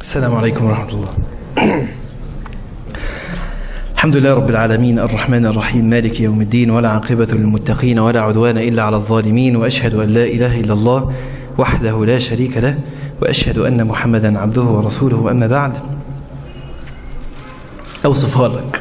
السلام عليكم ورحمة الله الحمد لله رب العالمين الرحمن الرحيم مالك يوم الدين ولا عاقبة للمتقين ولا عدوان إلا على الظالمين وأشهد أن لا إله إلا الله وحده لا شريك له وأشهد أن محمدا عبده ورسوله أما بعد أوصفها لك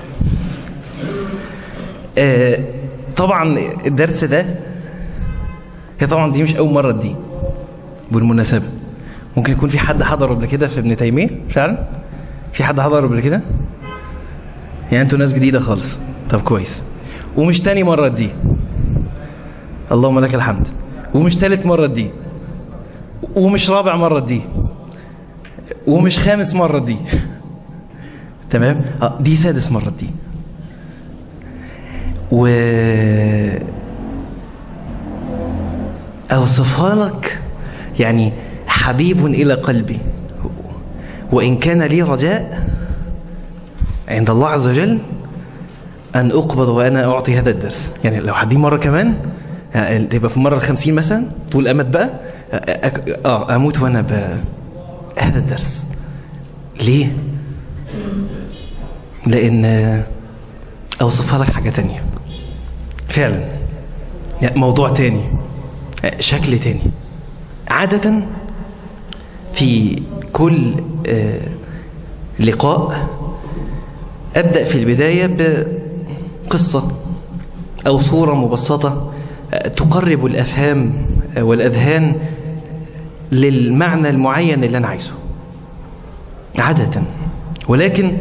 آه طبعا الدرس ده هي طبعا دي مش أول مرة دي بالمناسبة ممكن يكون في حد حضر قبل كده في ابن تيمية فعلا في حد حضر قبل كده يعني انتوا ناس جديدة خالص طب كويس ومش تاني مرة دي اللهم لك الحمد ومش تالت مرة دي ومش رابع مرة دي ومش خامس مرة دي تمام اه دي سادس مرة دي و اوصفها لك يعني حبيب إلى قلبي وإن كان لي رجاء عند الله عز وجل أن أقبض وأنا أعطي هذا الدرس يعني لو حدين مرة كمان تبقى في المرة الخمسين مثلا طول أمد بقى آه أموت وأنا بهذا الدرس ليه؟ لأن أوصفها لك حاجة تانية فعلا يعني موضوع تاني شكل تاني عادة في كل لقاء أبدأ في البداية بقصة أو صورة مبسطة تقرب الأفهام والأذهان للمعنى المعين اللي أنا عايزه عادة ولكن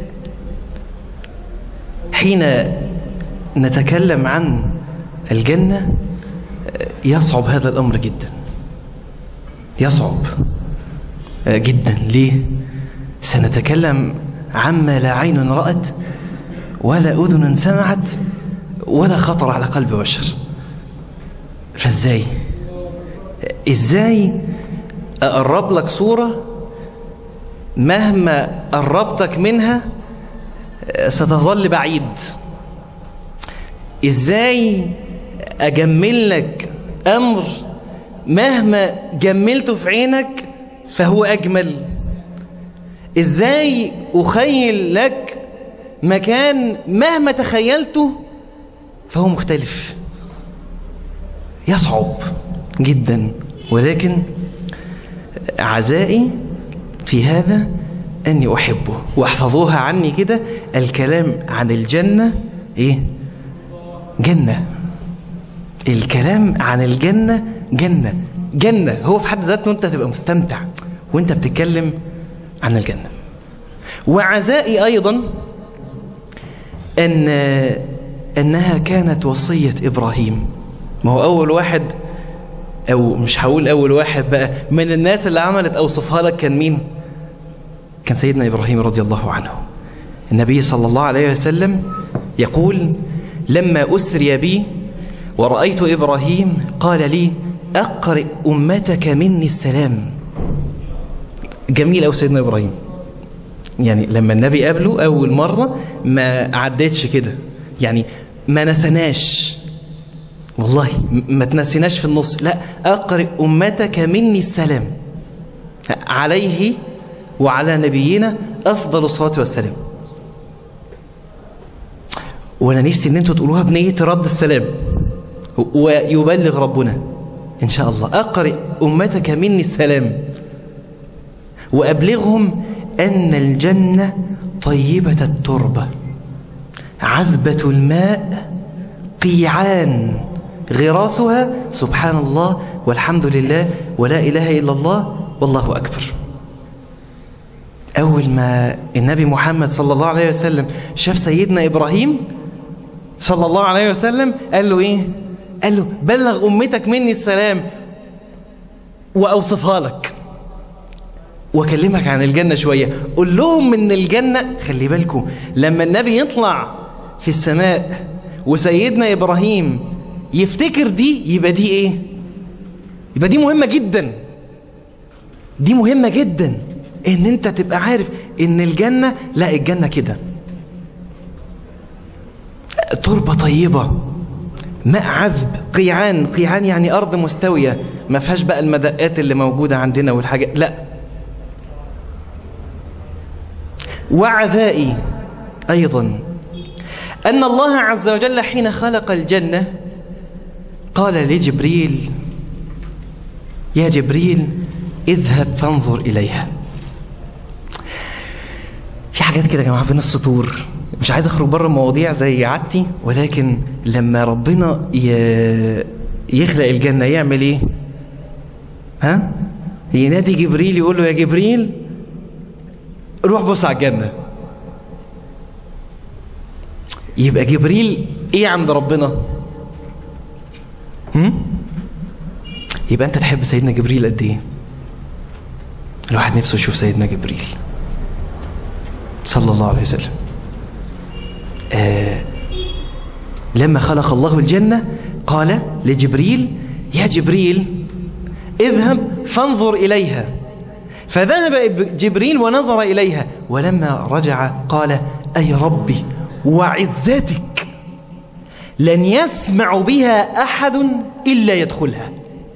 حين نتكلم عن الجنة يصعب هذا الأمر جدا يصعب جدا ليه سنتكلم عما لا عين رأت ولا أذن سمعت ولا خطر على قلب بشر فازاي ازاي اقرب لك صورة مهما قربتك منها ستظل بعيد ازاي اجمل لك امر مهما جملته في عينك فهو أجمل إزاي أخيل لك مكان مهما تخيلته فهو مختلف يصعب جدا ولكن عزائي في هذا أني أحبه واحفظوها عني كده الكلام عن الجنة إيه جنة الكلام عن الجنة جنة جنة هو في حد ذاته انت تبقى مستمتع وانت بتتكلم عن الجنة وعزائي ايضا ان انها كانت وصية ابراهيم ما هو اول واحد او مش هقول اول واحد بقى من الناس اللي عملت اوصفها لك كان مين كان سيدنا ابراهيم رضي الله عنه النبي صلى الله عليه وسلم يقول لما اسري بي ورأيت إبراهيم قال لي أقرئ أمتك مني السلام جميل أو سيدنا إبراهيم يعني لما النبي قابله أول مرة ما عدتش كده يعني ما نسناش والله ما تنسيناش في النص لا أقرئ أمتك مني السلام عليه وعلى نبينا أفضل الصلاة والسلام وانا نفسي ان انتوا تقولوها بنية رد السلام ويبلغ ربنا إن شاء الله أقرئ أمتك مني السلام وأبلغهم أن الجنة طيبة التربة عذبة الماء قيعان غراسها سبحان الله والحمد لله ولا إله إلا الله والله أكبر أول ما النبي محمد صلى الله عليه وسلم شاف سيدنا إبراهيم صلى الله عليه وسلم قال له إيه قال له بلغ أمتك مني السلام وأوصفها لك وأكلمك عن الجنة شوية قول لهم من الجنة خلي بالكم لما النبي يطلع في السماء وسيدنا إبراهيم يفتكر دي يبقى دي إيه يبقى دي مهمة جدا دي مهمة جدا ان انت تبقى عارف ان الجنة لا الجنة كده تربة طيبة ماء عذب قيعان قيعان يعني أرض مستوية ما فيهاش بقى المدقات اللي موجودة عندنا والحاجات لا وعذائي أيضا أن الله عز وجل حين خلق الجنة قال لجبريل يا جبريل اذهب فانظر إليها في حاجات كده يا جماعة بين السطور مش عايز اخرج بره المواضيع زي عادتي ولكن لما ربنا يخلق الجنة يعمل ايه ها ينادي جبريل يقول له يا جبريل روح بص على الجنة يبقى جبريل ايه عند ربنا هم؟ يبقى انت تحب سيدنا جبريل قد ايه الواحد نفسه يشوف سيدنا جبريل صلى الله عليه وسلم آه لما خلق الله الجنة قال لجبريل يا جبريل اذهب فانظر إليها فذهب جبريل ونظر إليها ولما رجع قال أي ربي وعزتك لن يسمع بها أحد إلا يدخلها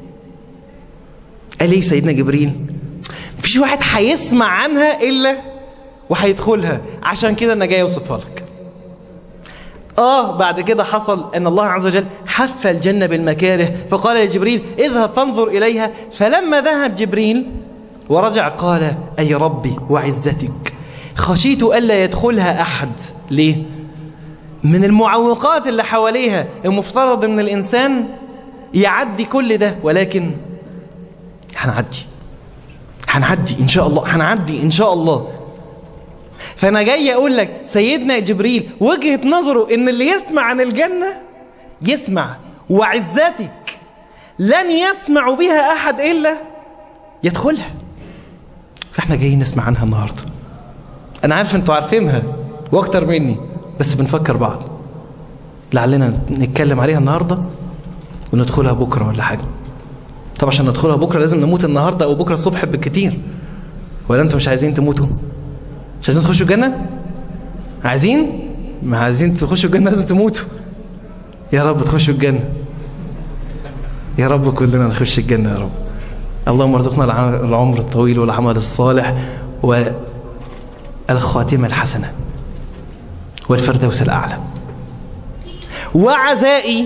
قال ليه سيدنا جبريل مفيش واحد هيسمع عنها إلا وهيدخلها عشان كده أنا جاي أوصفها لك آه بعد كده حصل أن الله عز وجل حف الجنة بالمكاره فقال لجبريل اذهب فانظر إليها فلما ذهب جبريل ورجع قال أي ربي وعزتك خشيت ألا يدخلها أحد ليه؟ من المعوقات اللي حواليها المفترض أن الإنسان يعدي كل ده ولكن هنعدي هنعدي إن شاء الله هنعدي إن شاء الله فأنا جاي أقول لك سيدنا جبريل وجهة نظره إن اللي يسمع عن الجنة يسمع وعزتك لن يسمع بها أحد إلا يدخلها فإحنا جايين نسمع عنها النهاردة أنا عارف أنتوا عارفينها وأكتر مني بس بنفكر بعض لعلنا نتكلم عليها النهاردة وندخلها بكرة ولا حاجة طب عشان ندخلها بكرة لازم نموت النهاردة أو بكرة الصبح بالكتير ولا أنتوا مش عايزين تموتوا مش عايزين تخشوا الجنة عايزين ما عايزين تخشوا الجنة لازم تموتوا يا رب تخشوا الجنة يا رب كلنا نخش الجنة يا رب اللهم ارزقنا العمر الطويل والعمل الصالح والخاتمة الحسنة والفردوس الأعلى وعزائي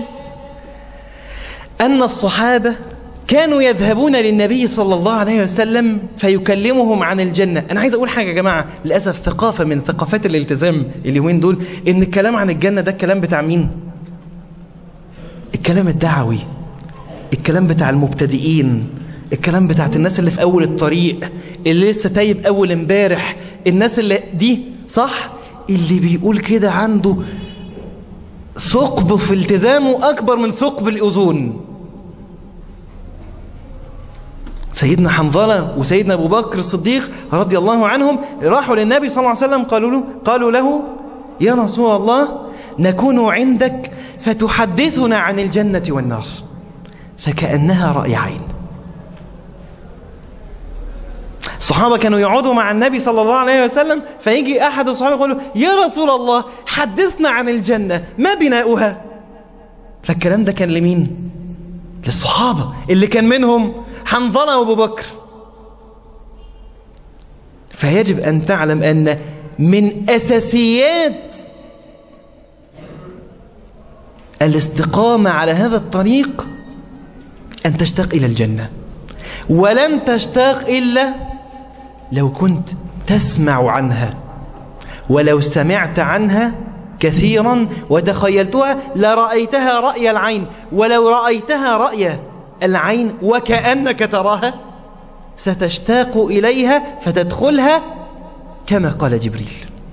أن الصحابة كانوا يذهبون للنبي صلى الله عليه وسلم فيكلمهم عن الجنة أنا عايز أقول حاجة يا جماعة للأسف ثقافة من ثقافات الالتزام اليومين دول إن الكلام عن الجنة ده الكلام بتاع مين الكلام الدعوي الكلام بتاع المبتدئين الكلام بتاعت الناس اللي في أول الطريق اللي لسه تايب أول امبارح الناس اللي دي صح اللي بيقول كده عنده ثقب في التزامه أكبر من ثقب الأذون سيدنا حنظلة وسيدنا أبو بكر الصديق رضي الله عنهم راحوا للنبي صلى الله عليه وسلم قالوا له, قالوا له يا رسول الله نكون عندك فتحدثنا عن الجنة والنار فكأنها رأي عين الصحابة كانوا يقعدوا مع النبي صلى الله عليه وسلم فيجي أحد الصحابة يقول له يا رسول الله حدثنا عن الجنة ما بناؤها فالكلام ده كان لمين للصحابة اللي كان منهم حنظلة وابو بكر فيجب أن تعلم أن من أساسيات الاستقامة على هذا الطريق أن تشتاق إلى الجنة ولن تشتاق إلا لو كنت تسمع عنها ولو سمعت عنها كثيرا وتخيلتها لرأيتها رأي العين ولو رأيتها رأي العين وكأنك تراها ستشتاق إليها فتدخلها كما قال جبريل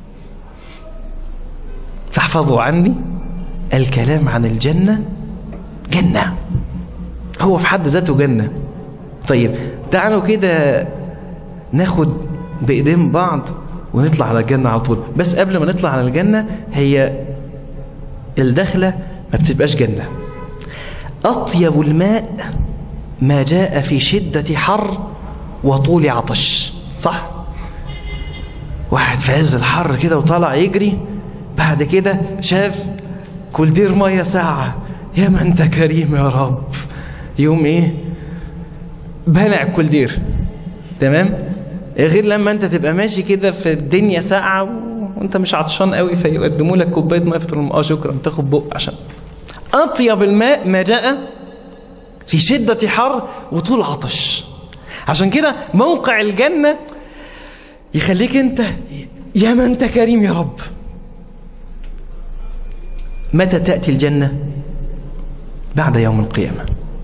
فاحفظوا عني الكلام عن الجنة جنة هو في حد ذاته جنة طيب تعالوا كده ناخد بإيدين بعض ونطلع على الجنة على طول بس قبل ما نطلع على الجنة هي الدخلة ما بتبقاش جنة أطيب الماء ما جاء في شدة حر وطول عطش صح واحد في عز الحر كده وطلع يجري بعد كده شاف كولدير مية ساعة يا ما انت كريم يا رب يوم ايه بلع الكولدير تمام غير لما انت تبقى ماشي كده في الدنيا ساقعه و- وانت مش عطشان قوي فيقدموا لك كوبايه ميه فتقول اه شكرا تاخد بق عشان اطيب الماء ما جاء في شده حر وطول عطش عشان كده موقع الجنه يخليك انت يا ما انت كريم يا رب متى تاتي الجنه بعد يوم القيامه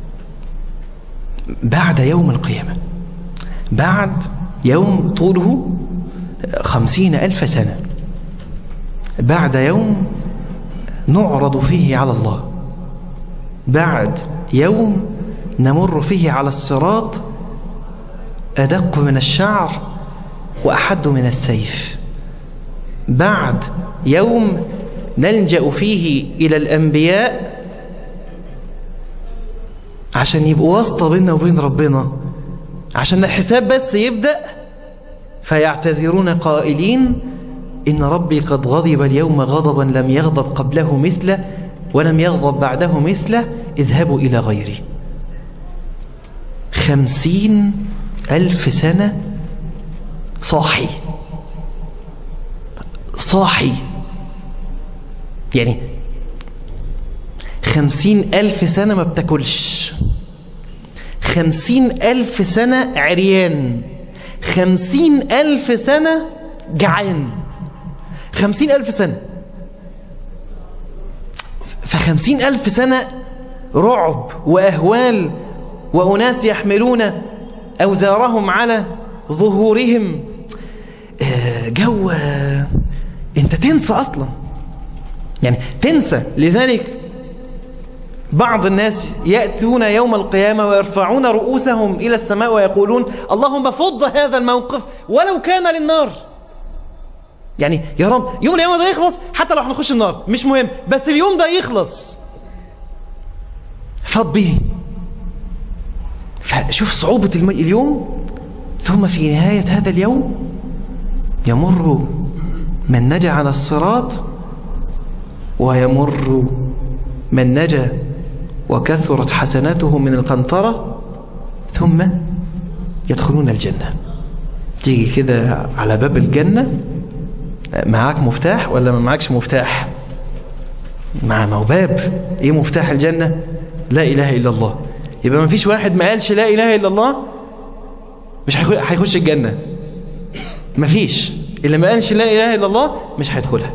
بعد يوم القيامه بعد يوم طوله خمسين ألف سنة بعد يوم نعرض فيه على الله بعد يوم نمر فيه على الصراط أدق من الشعر وأحد من السيف بعد يوم نلجأ فيه إلى الأنبياء عشان يبقوا واسطة بيننا وبين ربنا عشان الحساب بس يبدأ فيعتذرون قائلين إن ربي قد غضب اليوم غضبا لم يغضب قبله مثله ولم يغضب بعده مثله اذهبوا إلى غيري خمسين ألف سنة صاحي صاحي يعني خمسين ألف سنة ما بتاكلش خمسين ألف سنة عريان خمسين ألف سنة جعان خمسين ألف سنة فخمسين ألف سنة رعب وأهوال وأناس يحملون أوزارهم على ظهورهم آه، جو آه، انت تنسى اصلا يعني تنسى لذلك بعض الناس يأتون يوم القيامة ويرفعون رؤوسهم إلى السماء ويقولون اللهم فض هذا الموقف ولو كان للنار يعني يا رب يوم القيامة ده يخلص حتى لو هنخش النار مش مهم بس اليوم ده يخلص فض به فشوف صعوبة الم- اليوم ثم في نهاية هذا اليوم يمر من نجا على الصراط ويمر من نجا وكثرت حسناته من القنطرة ثم يدخلون الجنة تيجي كده على باب الجنة معاك مفتاح ولا ما معاكش مفتاح مع ما هو باب ايه مفتاح الجنة لا اله الا الله يبقى ما فيش واحد ما قالش لا اله الا الله مش هيخ- هيخش الجنة ما فيش اللي ما قالش لا اله الا الله مش هيدخلها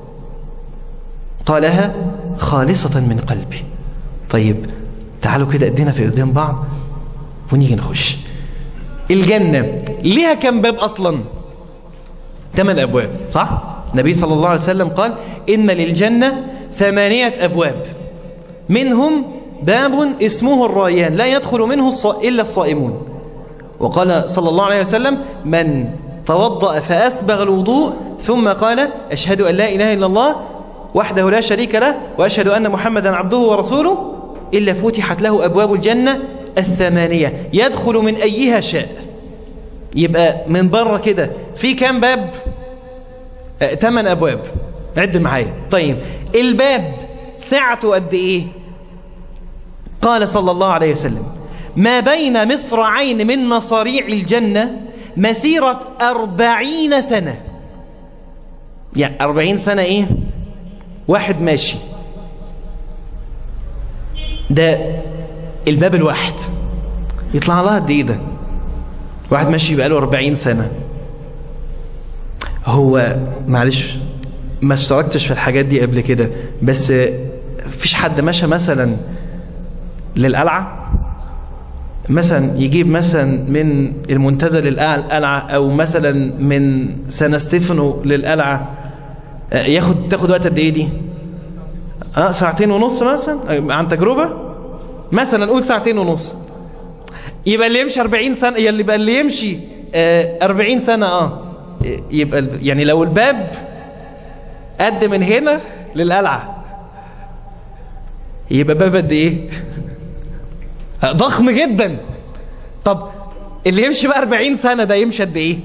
قالها خالصة من قلبي طيب تعالوا كده ايدينا في ايدين بعض ونيجي نخش الجنة ليها كم باب اصلا ثمان ابواب صح النبي صلى الله عليه وسلم قال ان للجنة ثمانية ابواب منهم باب اسمه الريان لا يدخل منه الص- الا الصائمون وقال صلى الله عليه وسلم من توضأ فأسبغ الوضوء ثم قال أشهد أن لا إله إلا الله وحده لا شريك له وأشهد أن محمدا عبده ورسوله إلا فتحت له أبواب الجنة الثمانية يدخل من أيها شاء يبقى من بره كده في كام باب آه، ثمان أبواب عد معايا طيب الباب سعته قد إيه قال صلى الله عليه وسلم ما بين مصرعين من مصاريع الجنة مسيرة أربعين سنة يعني أربعين سنة إيه واحد ماشي ده الباب الواحد يطلع لها قد إيه ده واحد ماشي بقاله أربعين سنة هو معلش ما اشتركتش في الحاجات دي قبل كده بس فيش حد مشى مثلا للقلعة مثلا يجيب مثلا من المنتزه للقلعة او مثلا من سان ستيفانو للقلعة آه، ياخد تاخد وقت قد ايه دي اه ساعتين ونص مثلا آه، عن تجربة مثلا نقول ساعتين ونص يبقى اللي يمشي 40 سنة يبقى اللي, اللي يمشي آه 40 سنة اه يبقى ال- يعني لو الباب قد من هنا للقلعة يبقى باب قد ايه ضخم جدا طب اللي يمشي بقى 40 سنة ده يمشي قد ايه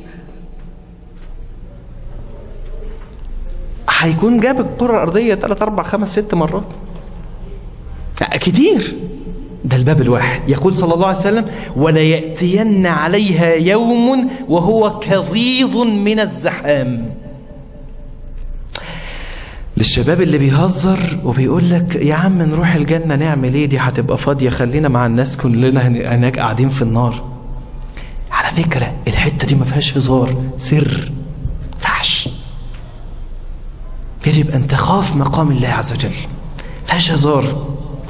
هيكون جاب الكرة الأرضية 3 4 5 6 مرات لا، كتير ده الباب الواحد يقول صلى الله عليه وسلم وليأتين عليها يوم وهو كظيظ من الزحام للشباب اللي بيهزر وبيقول لك يا عم نروح الجنة نعمل ايه دي هتبقى فاضية خلينا مع الناس كلنا هناك قاعدين في النار على فكرة الحتة دي ما فيهاش هزار سر فحش يجب أن تخاف مقام الله عز وجل فيهاش هزار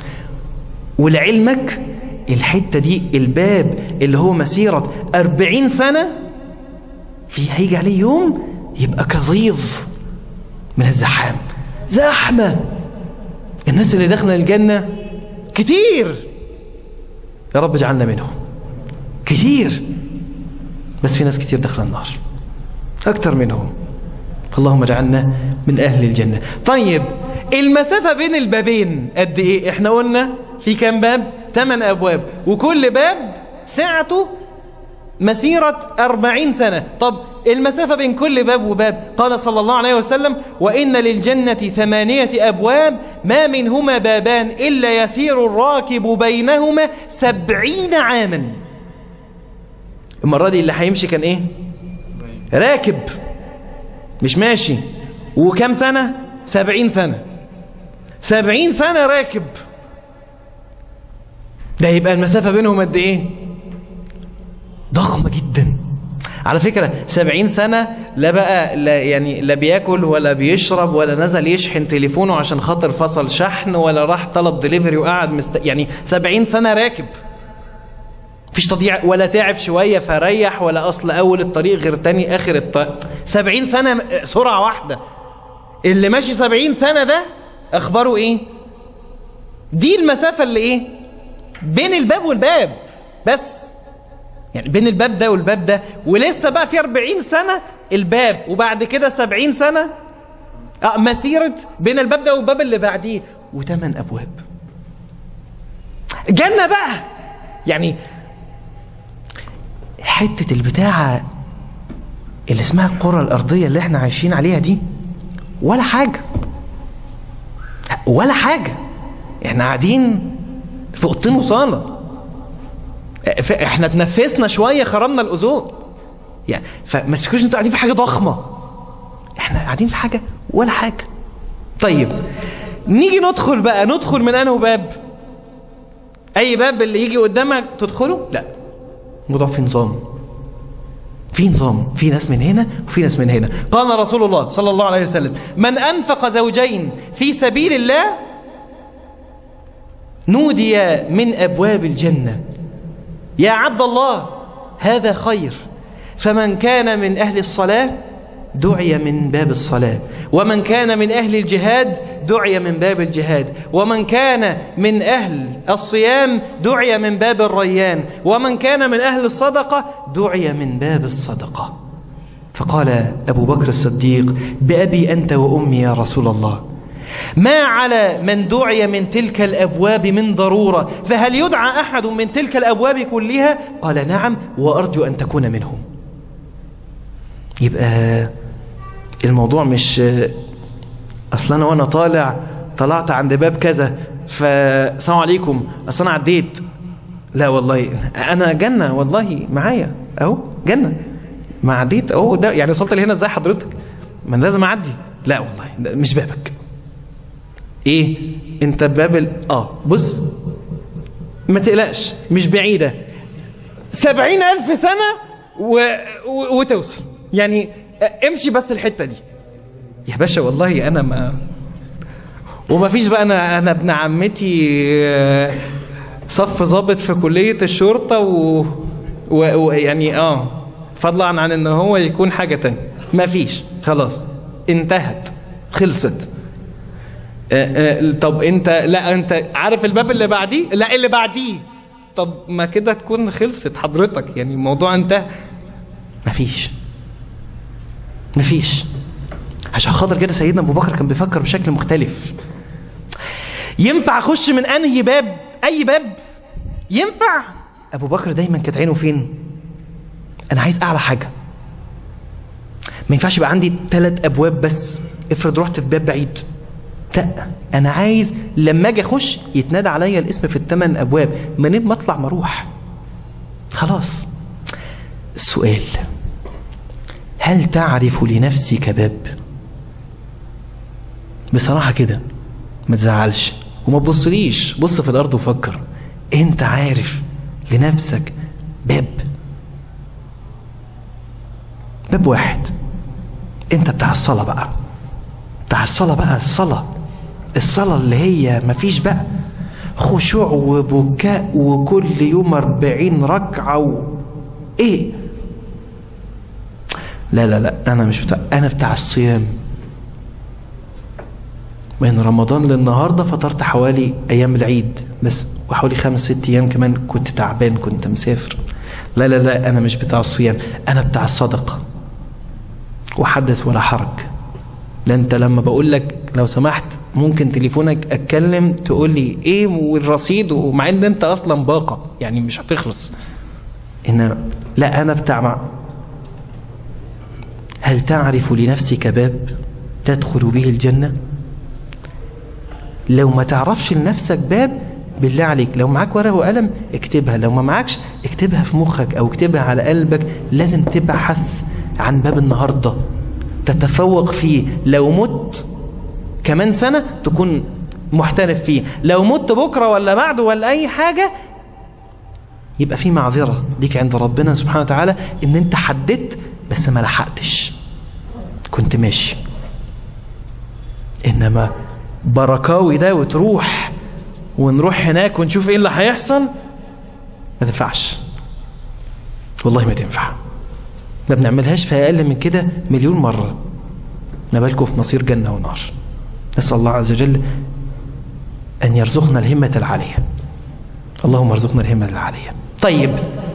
ولعلمك الحتة دي الباب اللي هو مسيرة أربعين سنة في هيجي عليه يوم يبقى كظيظ من الزحام زحمة الناس اللي داخله الجنة كتير يا رب اجعلنا منهم كتير بس في ناس كتير داخله النار أكتر منهم اللهم اجعلنا من أهل الجنة طيب المسافة بين البابين قد إيه احنا قلنا في كام باب ثمان أبواب وكل باب سعته مسيرة أربعين سنة طب المسافة بين كل باب وباب قال صلى الله عليه وسلم وإن للجنة ثمانية أبواب ما منهما بابان إلا يسير الراكب بينهما سبعين عاما المرة دي اللي هيمشي كان إيه راكب مش ماشي وكم سنة سبعين سنة سبعين سنة راكب ده يبقى المسافة بينهم قد ايه ضخمة جدا على فكرة سبعين سنة لا بقى لا يعني لا بياكل ولا بيشرب ولا نزل يشحن تليفونه عشان خاطر فصل شحن ولا راح طلب دليفري وقعد مست... يعني سبعين سنة راكب مفيش تضييع ولا تعب شوية فريح ولا أصل أول الطريق غير تاني آخر الطريق سبعين سنة سرعة واحدة اللي ماشي سبعين سنة ده أخباره إيه دي المسافة اللي إيه بين الباب والباب بس يعني بين الباب ده والباب ده ولسه بقى في 40 سنة الباب وبعد كده 70 سنة آه مسيرة بين الباب ده والباب اللي بعديه وثمان أبواب جنة بقى يعني حتة البتاعة اللي اسمها القرى الأرضية اللي احنا عايشين عليها دي ولا حاجة ولا حاجة احنا قاعدين في اوضتين وصالة احنا تنفسنا شوية خرمنا الأذون يعني فما تفكروش انتوا قاعدين في حاجة ضخمة احنا قاعدين في حاجة ولا حاجة طيب نيجي ندخل بقى ندخل من انه باب اي باب اللي يجي قدامك تدخله لا الموضوع في نظام في نظام في ناس من هنا وفي ناس من هنا قال رسول الله صلى الله عليه وسلم من أنفق زوجين في سبيل الله نودي من أبواب الجنة يا عبد الله هذا خير فمن كان من أهل الصلاة دعي من باب الصلاة ومن كان من أهل الجهاد دعي من باب الجهاد ومن كان من أهل الصيام دعي من باب الريان ومن كان من أهل الصدقة دعي من باب الصدقة فقال أبو بكر الصديق بأبي أنت وأمي يا رسول الله ما على من دعي من تلك الأبواب من ضرورة فهل يدعى أحد من تلك الأبواب كلها قال نعم وأرجو أن تكون منهم يبقى الموضوع مش اصل انا وانا طالع طلعت عند باب كذا فالسلام عليكم اصل انا عديت لا والله انا جنة والله معايا اهو جنة ما عديت اهو ده يعني وصلت لهنا ازاي حضرتك ما أنا لازم اعدي لا والله ده مش بابك ايه انت باب ال... اه بص ما تقلقش مش بعيدة سبعين الف سنة و... و... وتوصل يعني امشي بس الحتة دي يا باشا والله انا ما وما فيش بقى انا انا ابن عمتي صف ضابط في كلية الشرطة و... و... و... يعني اه فضلا عن ان هو يكون حاجة تانية ما فيش خلاص انتهت خلصت آه آه طب انت لا انت عارف الباب اللي بعديه لا اللي بعديه طب ما كده تكون خلصت حضرتك يعني الموضوع انتهى مفيش مفيش عشان خاطر كده سيدنا ابو بكر كان بيفكر بشكل مختلف ينفع اخش من انهي باب اي باب ينفع ابو بكر دايما كانت عينه فين انا عايز اعلى حاجه ما ينفعش يبقى عندي ثلاث ابواب بس افرض رحت في باب بعيد لا انا عايز لما اجي اخش يتنادى عليا الاسم في الثمان ابواب منين ما اطلع ما اروح خلاص السؤال هل تعرف لنفسك باب بصراحة كده ما تزعلش وما تبصليش بص في الارض وفكر انت عارف لنفسك باب باب واحد انت بتاع الصلاة بقى بتاع الصلاة بقى الصلاة الصلاة اللي هي مفيش بقى خشوع وبكاء وكل يوم أربعين ركعة و... ايه لا لا لا انا مش بتاع انا بتاع الصيام من رمضان للنهاردة فطرت حوالي ايام العيد بس وحوالي خمس ست ايام كمان كنت تعبان كنت مسافر لا لا لا انا مش بتاع الصيام انا بتاع الصدقة وحدث ولا حرج ده انت لما بقول لك لو سمحت ممكن تليفونك اتكلم تقول لي ايه والرصيد ومع ان انت اصلا باقة يعني مش هتخلص إن لا انا بتاع مع هل تعرف لنفسك باب تدخل به الجنة لو ما تعرفش لنفسك باب بالله عليك لو معاك ورقة وقلم اكتبها لو ما معاكش اكتبها في مخك او اكتبها على قلبك لازم تبحث عن باب النهاردة تتفوق فيه لو مت كمان سنة تكون محترف فيه لو مت بكرة ولا بعده ولا اي حاجة يبقى في معذرة ليك عند ربنا سبحانه وتعالى ان انت حددت بس ما لحقتش كنت ماشي انما بركاوي ده وتروح ونروح هناك ونشوف ايه اللي هيحصل ما تنفعش والله ما تنفع ما بنعملهاش في اقل من كده مليون مرة ما بالكم في مصير جنة ونار نسأل الله عز وجل أن يرزقنا الهمة العالية اللهم ارزقنا الهمة العالية طيب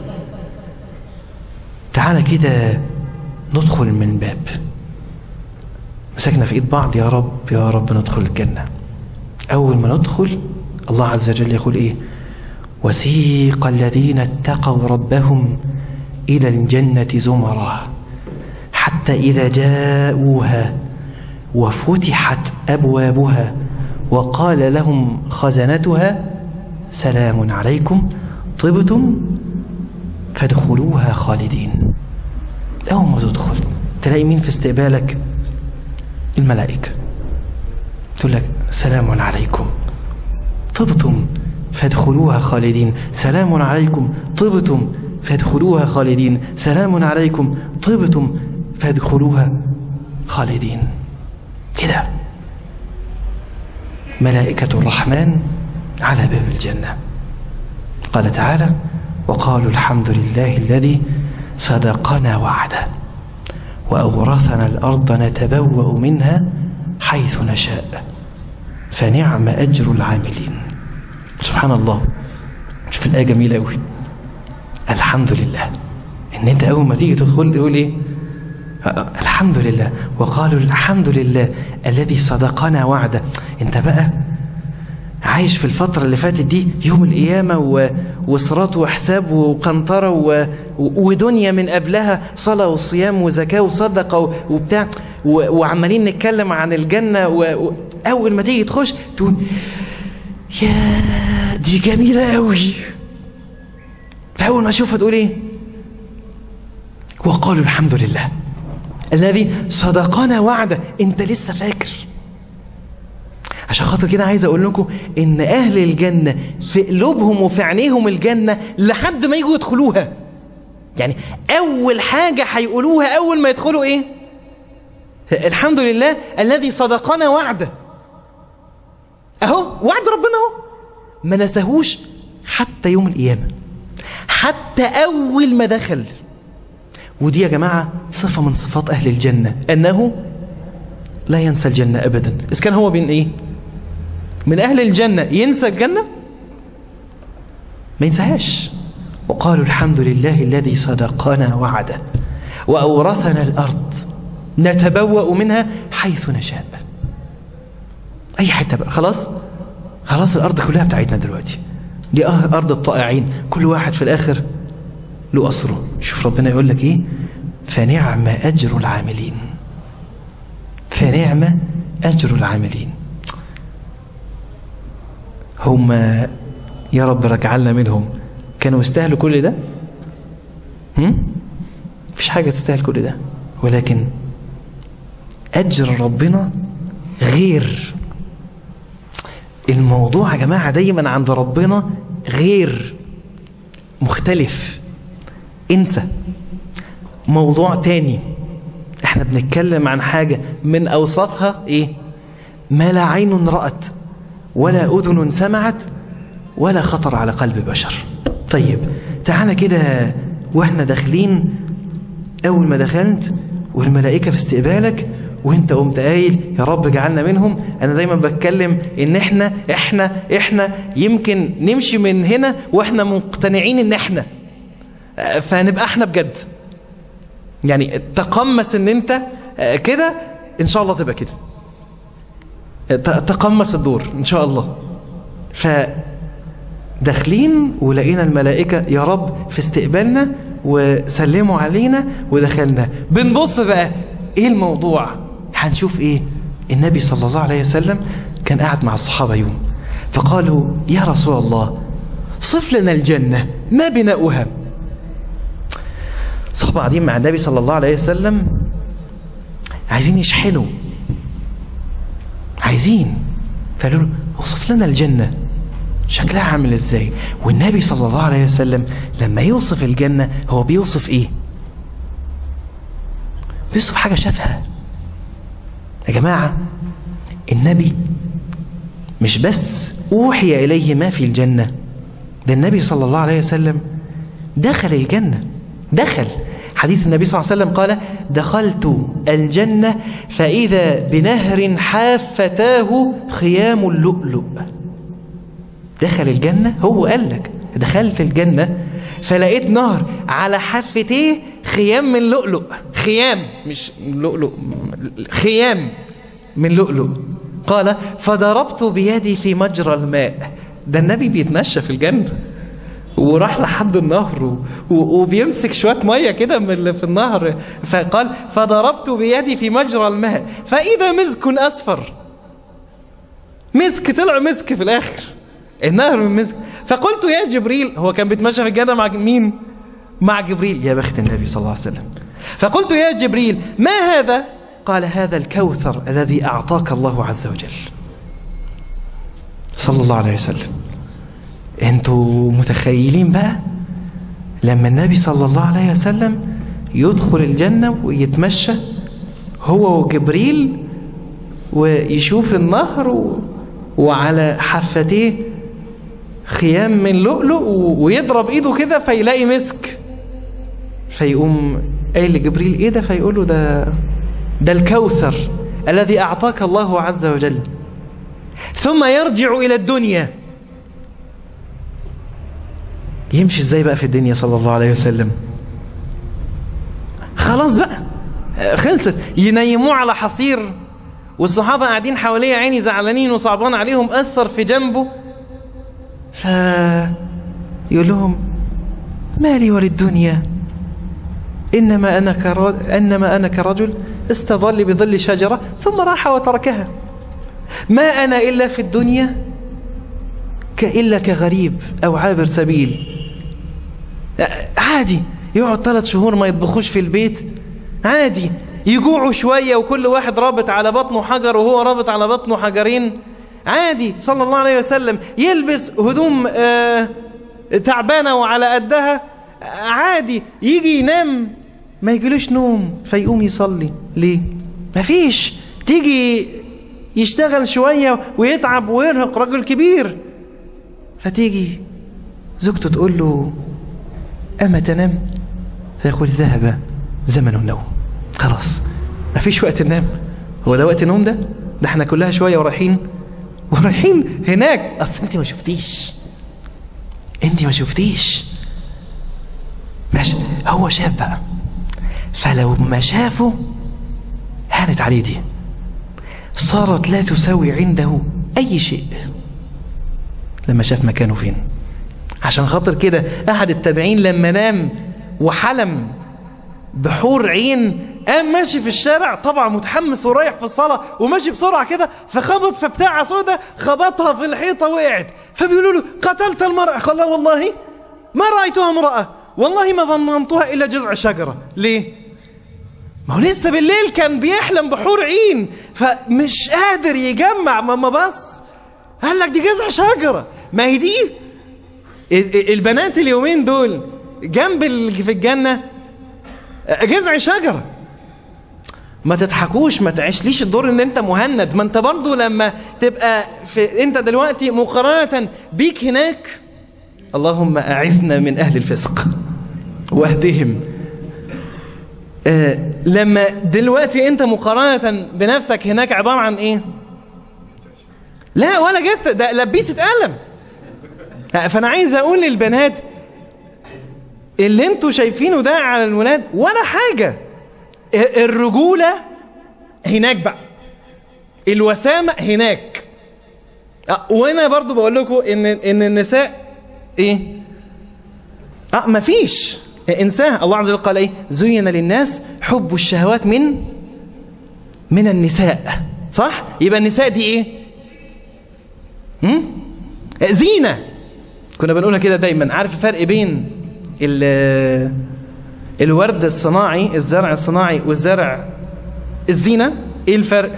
تعالى كده ندخل من باب مسكنا في ايد بعض يا رب يا رب ندخل الجنة اول ما ندخل الله عز وجل يقول ايه وسيق الذين اتقوا ربهم الى الجنة زمرا حتى اذا جاءوها وفتحت ابوابها وقال لهم خزنتها سلام عليكم طبتم فادخلوها خالدين أول ما تدخل تلاقي مين في استقبالك الملائكة تقول لك سلام عليكم طبتم فادخلوها خالدين سلام عليكم طبتم فادخلوها خالدين سلام عليكم طبتم فادخلوها خالدين كده ملائكة الرحمن على باب الجنة قال تعالى وقالوا الحمد لله الذي صدقنا وعده وأورثنا الأرض نتبوأ منها حيث نشاء فنعم أجر العاملين سبحان الله شوف الآية جميلة أوي الحمد لله إن أنت أول ما تيجي تدخل تقول إيه الحمد لله وقالوا الحمد لله الذي صدقنا وعده أنت بقى عايش في الفترة اللي فاتت دي يوم القيامة و... وصراط وحساب وقنطرة و... ودنيا من قبلها صلاة وصيام وزكاة وصدقة و... وبتاع و... وعمالين نتكلم عن الجنة و... وأول ما تيجي تخش تقول يا دي جميلة قوي فأول ما أشوفها تقول إيه وقالوا الحمد لله الذي صدقنا وعده أنت لسه فاكر عشان خاطر كده عايز اقول لكم ان اهل الجنة في قلوبهم وفي عينيهم الجنة لحد ما يجوا يدخلوها يعني اول حاجة هيقولوها اول ما يدخلوا ايه الحمد لله الذي صدقنا وعده اهو وعد ربنا اهو ما نساهوش حتى يوم القيامة حتى اول ما دخل ودي يا جماعة صفة من صفات اهل الجنة انه لا ينسى الجنة ابدا اذا كان هو بين ايه من أهل الجنة ينسى الجنة ما ينساهاش وقالوا الحمد لله الذي صدقنا وعده وأورثنا الأرض نتبوأ منها حيث نشاء أي حتة بقى خلاص خلاص الأرض كلها بتاعتنا دلوقتي دي أرض الطائعين كل واحد في الآخر له أسره شوف ربنا يقول لك إيه فنعم أجر العاملين فنعم أجر العاملين هم يا رب رجعلنا منهم كانوا يستاهلوا كل ده هم؟ مفيش حاجة تستاهل كل ده ولكن أجر ربنا غير الموضوع يا جماعة دايما عند ربنا غير مختلف انسى موضوع تاني احنا بنتكلم عن حاجة من اوصافها ايه ما لا عين رأت ولا اذن سمعت ولا خطر على قلب بشر طيب تعالى كده واحنا داخلين اول ما دخلت والملائكة في استقبالك وانت قمت قايل يا رب اجعلنا منهم انا دايما بتكلم ان احنا احنا احنا يمكن نمشي من هنا واحنا مقتنعين ان احنا فنبقى احنا بجد يعني تقمص ان انت كده ان شاء الله تبقى كده تقمص الدور ان شاء الله فداخلين ولقينا الملائكة يا رب في استقبالنا وسلموا علينا ودخلنا بنبص بقى ايه الموضوع هنشوف ايه النبي صلى الله عليه وسلم كان قاعد مع الصحابة يوم فقالوا يا رسول الله صف لنا الجنة ما بناؤها صحابة قاعدين مع النبي صلى الله عليه وسلم عايزين يشحنوا عايزين فقالوا له وصف لنا الجنة شكلها عامل ازاي والنبي صلى الله عليه وسلم لما يوصف الجنة هو بيوصف ايه بيوصف حاجة شافها يا جماعة النبي مش بس أوحي إليه ما في الجنة ده النبي صلى الله عليه وسلم دخل الجنة دخل حديث النبي صلى الله عليه وسلم قال دخلت الجنة فإذا بنهر حافتاه خيام اللؤلؤ دخل الجنة هو قال لك دخلت الجنة فلقيت نهر على حفتيه خيام من لؤلؤ خيام مش لؤلؤ خيام من لؤلؤ قال فضربت بيدي في مجرى الماء ده النبي بيتمشى في الجنة وراح لحد النهر وبيمسك شوية مية كده من اللي في النهر فقال فضربت بيدي في مجرى الماء فإذا مسك أصفر مسك طلع مسك في الآخر النهر من مسك فقلت يا جبريل هو كان بيتمشى في الجنة مع مين مع جبريل يا بخت النبي صلى الله عليه وسلم فقلت يا جبريل ما هذا قال هذا الكوثر الذي أعطاك الله عز وجل صلى الله عليه وسلم انتوا متخيلين بقى لما النبي صلى الله عليه وسلم يدخل الجنة ويتمشى هو وجبريل ويشوف النهر و... وعلى حفتيه خيام من لؤلؤ ويضرب ايده كده فيلاقي مسك فيقوم قايل لجبريل ايه ده فيقول له ده ده الكوثر الذي اعطاك الله عز وجل ثم يرجع الى الدنيا يمشي ازاي بقى في الدنيا صلى الله عليه وسلم خلاص بقى خلصت ينيموه على حصير والصحابة قاعدين حواليه عيني زعلانين وصعبان عليهم أثر في جنبه ف يقول لهم ما لي وللدنيا إنما أنا, كرجل إنما أنا كرجل استظل بظل شجرة ثم راح وتركها ما أنا إلا في الدنيا إلا كغريب أو عابر سبيل عادي يقعد ثلاث شهور ما يطبخوش في البيت عادي يجوعوا شوية وكل واحد رابط على بطنه حجر وهو رابط على بطنه حجرين عادي صلى الله عليه وسلم يلبس هدوم آه تعبانة وعلى قدها عادي يجي ينام ما يجيلوش نوم فيقوم يصلي ليه مفيش تيجي يشتغل شوية ويتعب ويرهق رجل كبير فتيجي زوجته تقول له أما تنام فيقول ذهب زمن النوم خلاص مفيش وقت ننام هو ده وقت النوم ده ده احنا كلها شوية ورايحين ورايحين هناك اصل انت ما شفتيش انت ما شفتيش ماشي هو شاف بقى فلو ما شافه هانت عليه دي صارت لا تساوي عنده اي شيء لما شاف مكانه فين عشان خاطر كده احد التابعين لما نام وحلم بحور عين قام ماشي في الشارع طبعا متحمس ورايح في الصلاة وماشي بسرعة كده فخبط في بتاعة سودة خبطها في الحيطة وقعت فبيقولوا له قتلت المرأة قال لا والله ما رأيتها امرأة والله ما ظننتها إلا جذع شجرة ليه ما هو لسه بالليل كان بيحلم بحور عين فمش قادر يجمع ما بص قال لك دي جذع شجرة ما هي دي البنات اليومين دول جنب في الجنة جذع شجرة ما تضحكوش ما تعيشليش الدور ان انت مهند ما انت برضو لما تبقى في انت دلوقتي مقارنة بيك هناك اللهم اعذنا من اهل الفسق واهدهم آه لما دلوقتي انت مقارنة بنفسك هناك عبارة عن ايه لا ولا جثة ده لبيسة قلم فانا عايز اقول للبنات اللي انتوا شايفينه ده على الولاد ولا حاجة الرجولة هناك بقى الوسامة هناك وانا برضو بقول لكم ان ان النساء ايه اه مفيش انساه الله عز وجل قال ايه زين للناس حب الشهوات من من النساء صح يبقى النساء دي ايه هم؟ زينة كنا بنقولها كده دايما عارف الفرق بين الورد الصناعي الزرع الصناعي والزرع الزينة ايه الفرق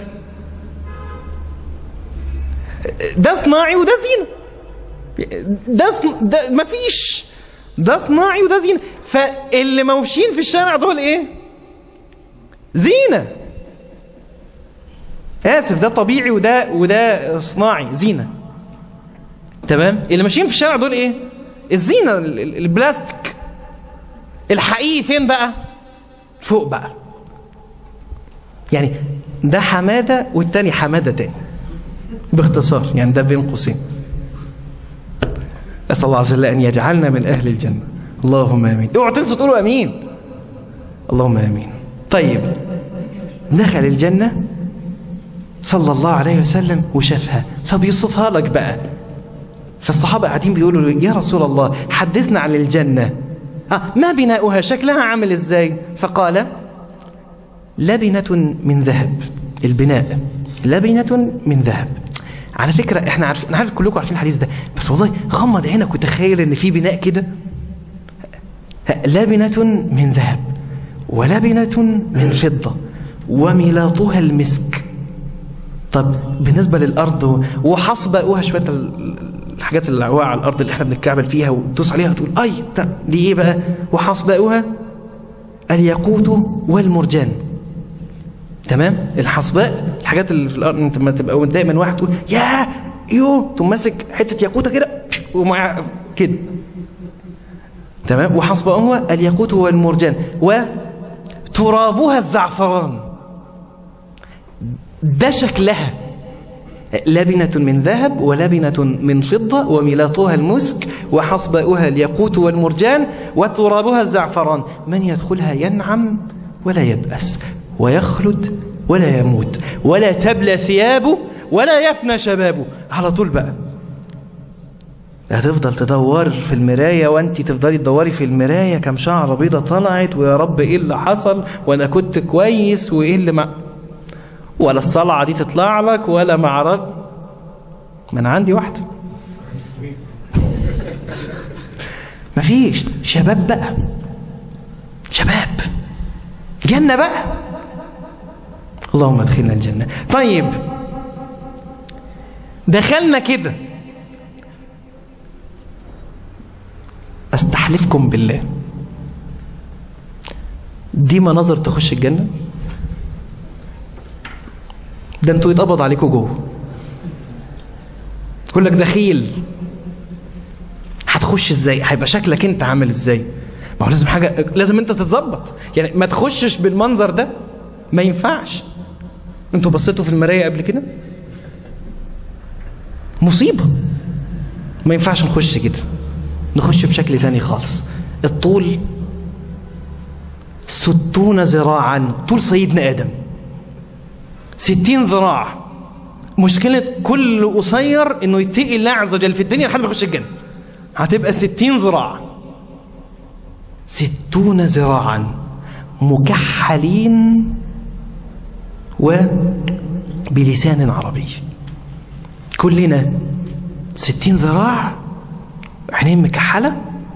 ده صناعي وده زينة ده, صن... ده مفيش ده صناعي وده زينة فاللي موشين في الشارع دول ايه زينة اسف ده طبيعي وده وده صناعي زينة تمام اللي ماشيين في الشارع دول ايه الزينة البلاستيك الحقيقي فين بقى فوق بقى يعني ده حمادة والتاني حمادة تاني باختصار يعني ده بين قوسين أسأل الله عز وجل أن يجعلنا من أهل الجنة اللهم آمين اوعوا تنسوا تقولوا أمين اللهم آمين طيب دخل الجنة صلى الله عليه وسلم وشافها فبيوصفها لك بقى فالصحابة قاعدين بيقولوا له يا رسول الله حدثنا عن الجنة آه ما بناؤها شكلها عامل ازاي فقال لبنة من ذهب البناء لبنة من ذهب على فكرة احنا عارف انا عارف كلكم عارفين الحديث ده بس والله غمض عينك وتخيل ان في بناء كده لبنة من ذهب ولبنة من فضة وملاطها المسك طب بالنسبة للأرض وحصبأوها شوية الحاجات اللي على الأرض اللي احنا بنتكعبل فيها وتدوس عليها وتقول أي دي إيه بقى وحصبأوها الياقوت والمرجان تمام الحصباء الحاجات اللي في الأرض انت ما تبقى دايما واحد تقول يا يو تقوم ماسك حتة ياقوتة كده ومع كده تمام وحصبأوها الياقوت والمرجان وترابها الزعفران ده شكلها لبنة من ذهب ولبنة من فضة وملاطها المسك وحصباؤها الياقوت والمرجان وترابها الزعفران من يدخلها ينعم ولا يبأس ويخلد ولا يموت ولا تبلى ثيابه ولا يفنى شبابه على طول بقى هتفضل تدور في المراية وانت تفضلي تدوري في المراية كم شعر بيضة طلعت ويا رب ايه اللي حصل وانا كنت كويس وايه اللي ما ولا الصلعة دي تطلع لك ولا معرض ما انا عندي واحدة مفيش شباب بقى شباب جنة بقى اللهم ادخلنا الجنة طيب دخلنا كده استحلفكم بالله دي مناظر تخش الجنة ده انتوا يتقبض عليكم جوه يقول لك دخيل هتخش ازاي هيبقى شكلك انت عامل ازاي ما هو لازم حاجه لازم انت تتظبط يعني ما تخشش بالمنظر ده ما ينفعش انتوا بصيتوا في المرايه قبل كده مصيبه ما ينفعش نخش كده نخش بشكل ثاني خالص الطول ستون ذراعا طول سيدنا ادم ستين ذراع مشكلة كل قصير انه يتقي الله عز وجل في الدنيا لحد ما يخش الجنة هتبقى ستين ذراع ستون ذراعا مكحلين وبلسان عربي كلنا ستين ذراع عينين مكحلة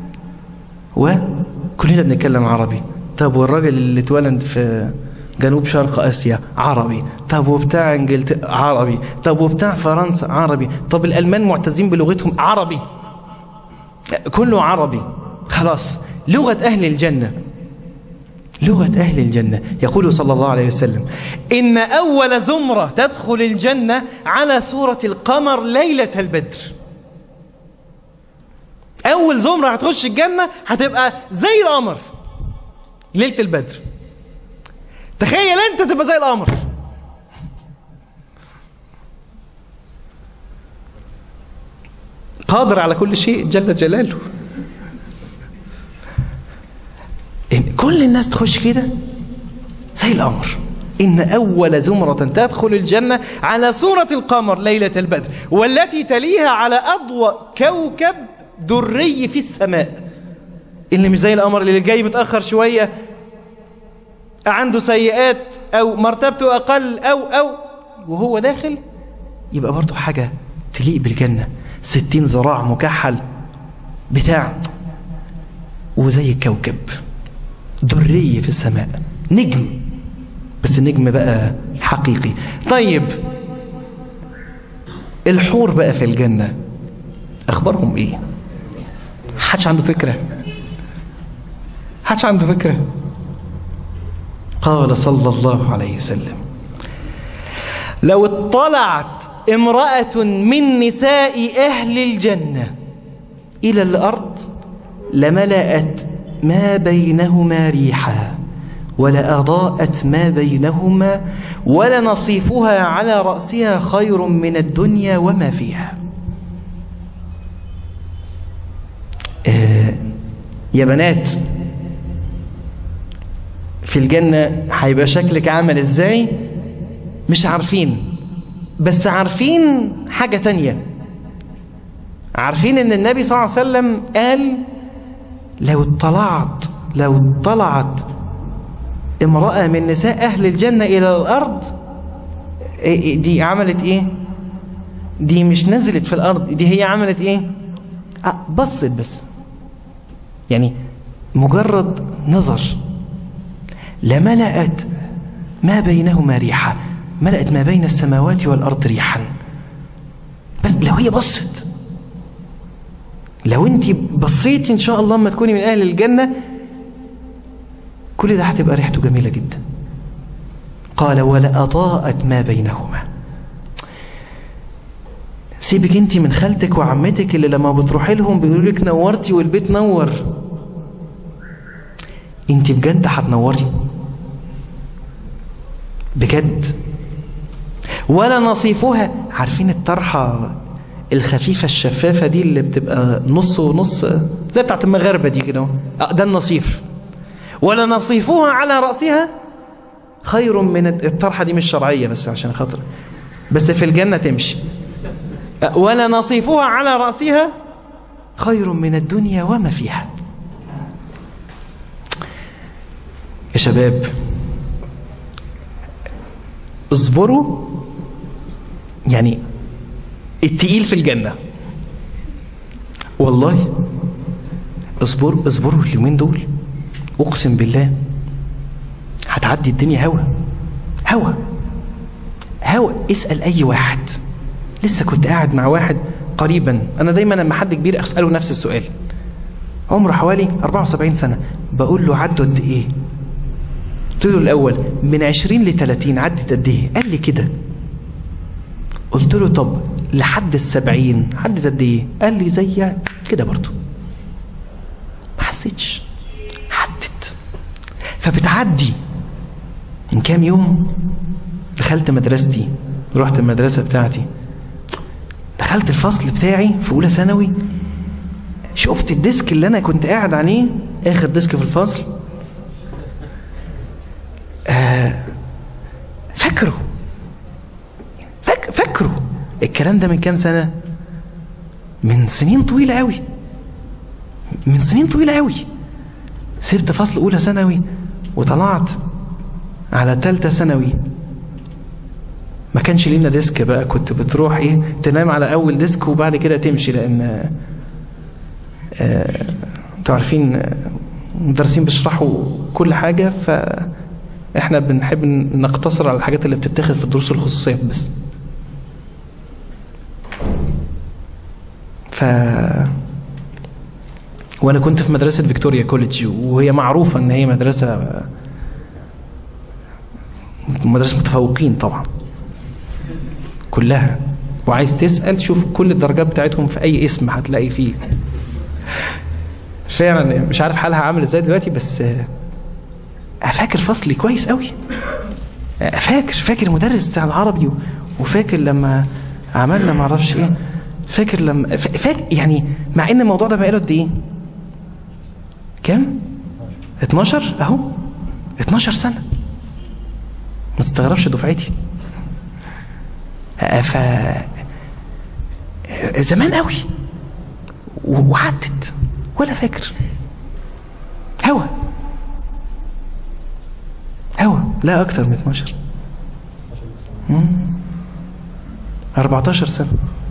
وكلنا بنتكلم عربي طب والراجل اللي اتولد في جنوب شرق اسيا عربي طب وبتاع انجلترا عربي طب وبتاع فرنسا عربي طب الالمان معتزين بلغتهم عربي كله عربي خلاص لغة اهل الجنة لغة أهل الجنة يقول صلى الله عليه وسلم إن أول زمرة تدخل الجنة على سورة القمر ليلة البدر أول زمرة هتخش الجنة هتبقى زي القمر ليلة البدر تخيل أنت تبقى زي القمر قادر على كل شيء جل جلاله إن كل الناس تخش كده زي الأمر إن أول زمرة تدخل الجنة على صورة القمر ليلة البدر والتي تليها على أضوء كوكب دري في السماء اللي مش زي القمر اللي جاي متأخر شوية عنده سيئات أو مرتبته أقل أو أو وهو داخل يبقى برضه حاجة تليق بالجنة ستين ذراع مكحل بتاع وزي الكوكب دري في السماء نجم بس النجم بقى حقيقي طيب الحور بقى في الجنة أخبارهم إيه حدش عنده فكرة حدش عنده فكرة قال صلى الله عليه وسلم لو اطلعت امرأة من نساء أهل الجنة إلى الأرض لملأت ما بينهما ريحا ولأضاءت ما بينهما ولنصيفها على رأسها خير من الدنيا وما فيها آه يا بنات في الجنة هيبقى شكلك عامل ازاي مش عارفين بس عارفين حاجة تانية عارفين ان النبي صلى الله عليه وسلم قال لو اطلعت لو اطلعت امرأة من نساء أهل الجنة إلى الأرض دي عملت إيه دي مش نزلت في الأرض دي هي عملت إيه أه بصت بس يعني مجرد نظر لملأت ما بينهما ريحا ملأت ما بين السماوات والأرض ريحا بس لو هي بصت لو انت بصيت ان شاء الله ما تكوني من اهل الجنة كل ده هتبقى ريحته جميلة جدا قال ولا أضاءت ما بينهما سيبك انت من خالتك وعمتك اللي لما بتروحي لهم بيقولوا لك نورتي والبيت نور انت بجد هتنوري بجد ولا نصيفها عارفين الطرحة الخفيفة الشفافة دي اللي بتبقى نص ونص زي بتاعت المغاربة دي كده ده النصيف ولا نصيفها على رأسها خير من الطرحة دي مش شرعية بس عشان خاطر بس في الجنة تمشي ولا نصيفها على رأسها خير من الدنيا وما فيها يا شباب اصبروا يعني التقيل في الجنة والله اصبروا اصبروا اليومين دول اقسم بالله هتعدي الدنيا هوا هوا هوا اسأل اي واحد لسه كنت قاعد مع واحد قريبا انا دايما لما حد كبير اسأله نفس السؤال عمره حوالي 74 سنة بقول له عدوا قد ايه قلت له الاول من 20 ل 30 عدت قد ايه قال لي كده قلت له طب لحد السبعين عدت قد ايه قال لي زي كده برضو ما حسيتش عدت فبتعدي من كام يوم دخلت مدرستي رحت المدرسة بتاعتي دخلت الفصل بتاعي في أولى ثانوي شفت الديسك اللي أنا كنت قاعد عليه آخر ديسك في الفصل آه فاكره فاك فاكره الكلام ده من كام سنة من سنين طويلة قوي من سنين طويلة قوي سبت فصل أولى ثانوي وطلعت على تالتة ثانوي ما كانش لينا ديسك بقى كنت بتروح ايه تنام على اول ديسك وبعد كده تمشي لان آه، انتوا عارفين آه، المدرسين بيشرحوا كل حاجة فاحنا بنحب نقتصر على الحاجات اللي بتتاخد في الدروس الخصوصية بس ف وانا كنت في مدرسة فيكتوريا كوليدج وهي معروفة ان هي مدرسة مدرسة متفوقين طبعا كلها وعايز تسأل شوف كل الدرجات بتاعتهم في اي اسم هتلاقي فيه فعلا مش عارف حالها عامل ازاي دلوقتي بس آه، فاكر فصلي كويس قوي آه، فاكر فاكر المدرس بتاع العربي و- وفاكر لما عملنا معرفش ايه فاكر لما فا- فاكر يعني مع ان الموضوع ده بقاله قد ايه كام 12 اهو 12 سنة ما تستغربش دفعتي آه، ف آه، زمان قوي و- وعدت ولا فاكر هوا هوا لا اكتر من 12 مم. 14 سنة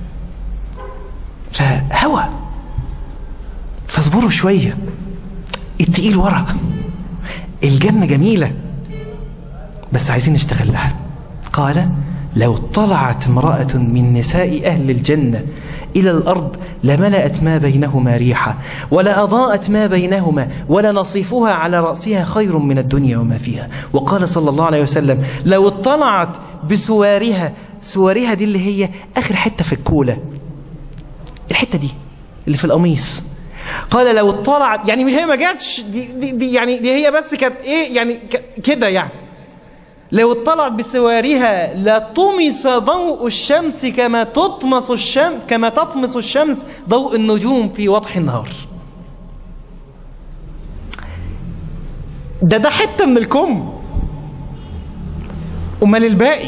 فهوا فاصبروا شوية التقيل ورا الجنة جميلة بس عايزين نشتغل لها قال لو طلعت امرأة من نساء أهل الجنة إلى الأرض لملأت ما بينهما ريحا ولا أضاءت ما بينهما ولا نصيفها على رأسها خير من الدنيا وما فيها وقال صلى الله عليه وسلم لو اطلعت بسوارها سوارها دي اللي هي آخر حتة في الكولة الحتة دي اللي في القميص قال لو اطلعت يعني مش هي ما جاتش دي, دي, دي يعني دي هي بس كانت ايه يعني ك- كده يعني لو اطلعت بسوارها لطمس ضوء الشمس كما تطمس الشمس كما تطمس الشمس ضوء النجوم في وضح النهار ده ده حتة من الكم امال الباقي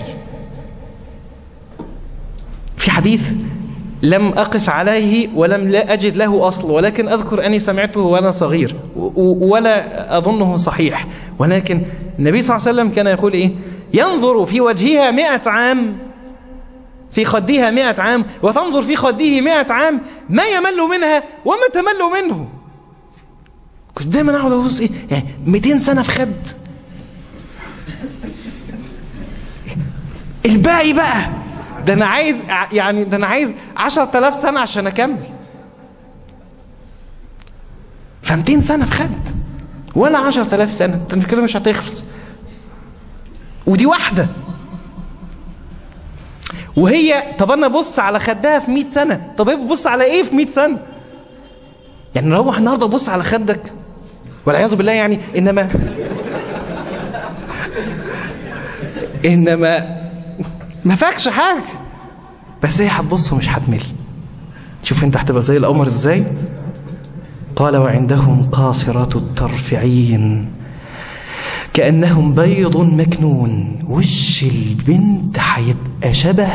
في حديث لم أقف عليه ولم لا أجد له أصل ولكن أذكر أني سمعته وأنا صغير و- و- ولا أظنه صحيح ولكن النبي صلى الله عليه وسلم كان يقول إيه ينظر في وجهها مئة عام في خدها مئة عام وتنظر في خده مئة عام ما يمل منها وما تمل منه كنت دايما أقعد أبص إيه يعني 200 سنة في خد الباقي بقى ده انا عايز يعني ده انا عايز 10000 سنه عشان اكمل ف 200 سنه في خد ولا 10000 سنه انت كده مش هتخلص ودي واحده وهي طب انا بص على خدها في 100 سنه طب هي بتبص على ايه في 100 سنه يعني نروح النهارده بص على خدك والعياذ بالله يعني انما انما ما فاكش حاجة بس هي هتبص ومش هتمل شوف انت هتبقى زي القمر ازاي قال وعندهم قاصرات الطرف عين كأنهم بيض مكنون وش البنت هيبقى شبه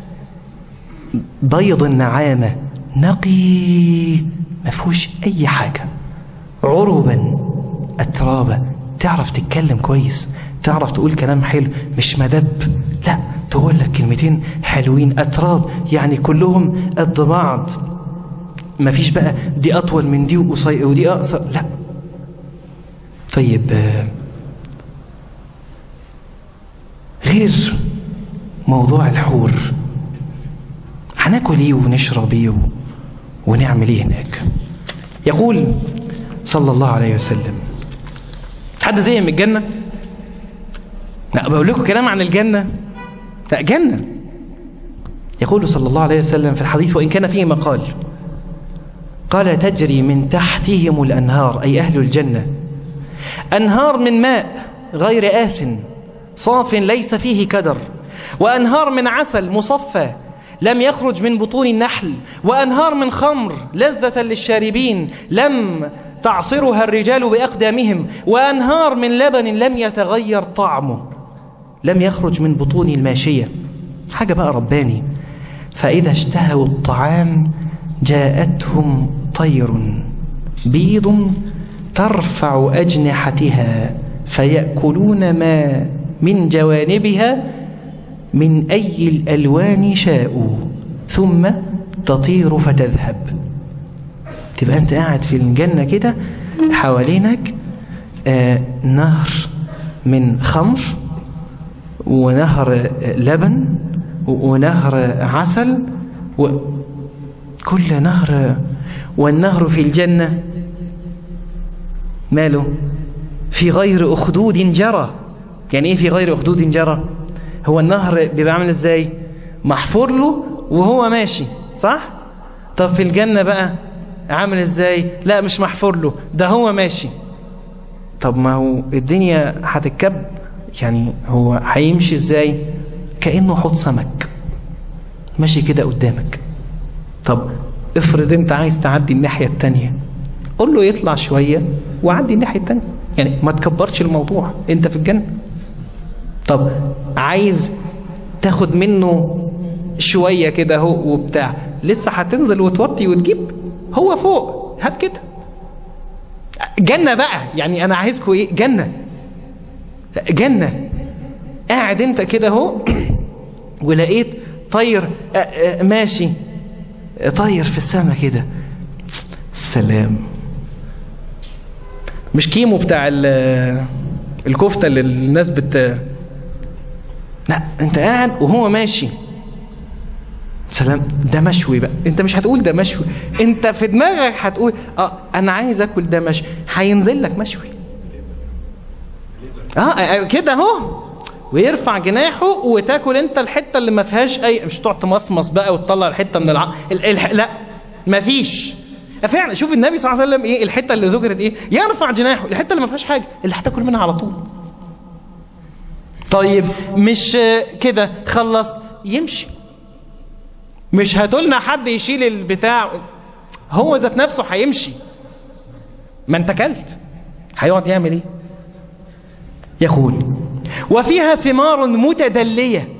بيض النعامة نقي ما فيهوش أي حاجة عربا أترابا تعرف تتكلم كويس تعرف تقول كلام حلو مش مدب لا تقول لك كلمتين حلوين أتراب يعني كلهم قد بعض مفيش بقى دي أطول من دي وقصي ودي أقصر لا طيب آه، غير موضوع الحور هناكل ايه ونشرب ايه و- ونعمل ايه هناك يقول صلى الله عليه وسلم حد زي من الجنة لا بقول لكم كلام عن الجنة لا جنة يقول صلى الله عليه وسلم في الحديث وإن كان فيه مقال قال تجري من تحتهم الأنهار أي أهل الجنة أنهار من ماء غير آس صاف ليس فيه كدر وأنهار من عسل مصفى لم يخرج من بطون النحل وأنهار من خمر لذة للشاربين لم تعصرها الرجال بأقدامهم وأنهار من لبن لم يتغير طعمه لم يخرج من بطون الماشية حاجة بقى رباني فإذا اشتهوا الطعام جاءتهم طير بيض ترفع أجنحتها فيأكلون ما من جوانبها من أي الألوان شاءوا ثم تطير فتذهب تبقى أنت قاعد في الجنة كده حوالينك آه نهر من خمر ونهر لبن ونهر عسل وكل نهر والنهر في الجنة ماله في غير أخدود جرى يعني ايه في غير أخدود جرى هو النهر بيبقى عامل ازاي محفور له وهو ماشي صح طب في الجنة بقى عامل ازاي لا مش محفور له ده هو ماشي طب ما هو الدنيا هتتكب يعني هو هيمشي ازاي كأنه حوض سمك ماشي كده قدامك طب افرض انت عايز تعدي الناحية التانية قول له يطلع شوية وعدي الناحية التانية يعني ما تكبرش الموضوع انت في الجنة طب عايز تاخد منه شوية كده هو وبتاع لسه هتنزل وتوطي وتجيب هو فوق هات كده جنة بقى يعني انا عايزكم ايه جنة جنة قاعد انت كده اهو ولقيت طير ماشي طير في السماء كده سلام مش كيمو بتاع الكفتة اللي الناس بت لا انت قاعد وهو ماشي سلام ده مشوي بقى انت مش هتقول ده مشوي انت في دماغك هتقول اه انا عايز اكل ده مشوي هينزل لك مشوي اه كده اهو ويرفع جناحه وتاكل انت الحته اللي ما فيهاش اي مش تقعد تمصمص بقى وتطلع الحته من الع... ال... ال... لا مفيش فعلا شوف النبي صلى الله عليه وسلم ايه الحته اللي ذكرت ايه يرفع جناحه الحته اللي ما فيهاش حاجه اللي هتاكل منها على طول طيب مش كده خلص يمشي مش هتقولنا حد يشيل البتاع هو ذات نفسه هيمشي ما انت كلت هيقعد يعمل ايه يقول وفيها ثمار متدلية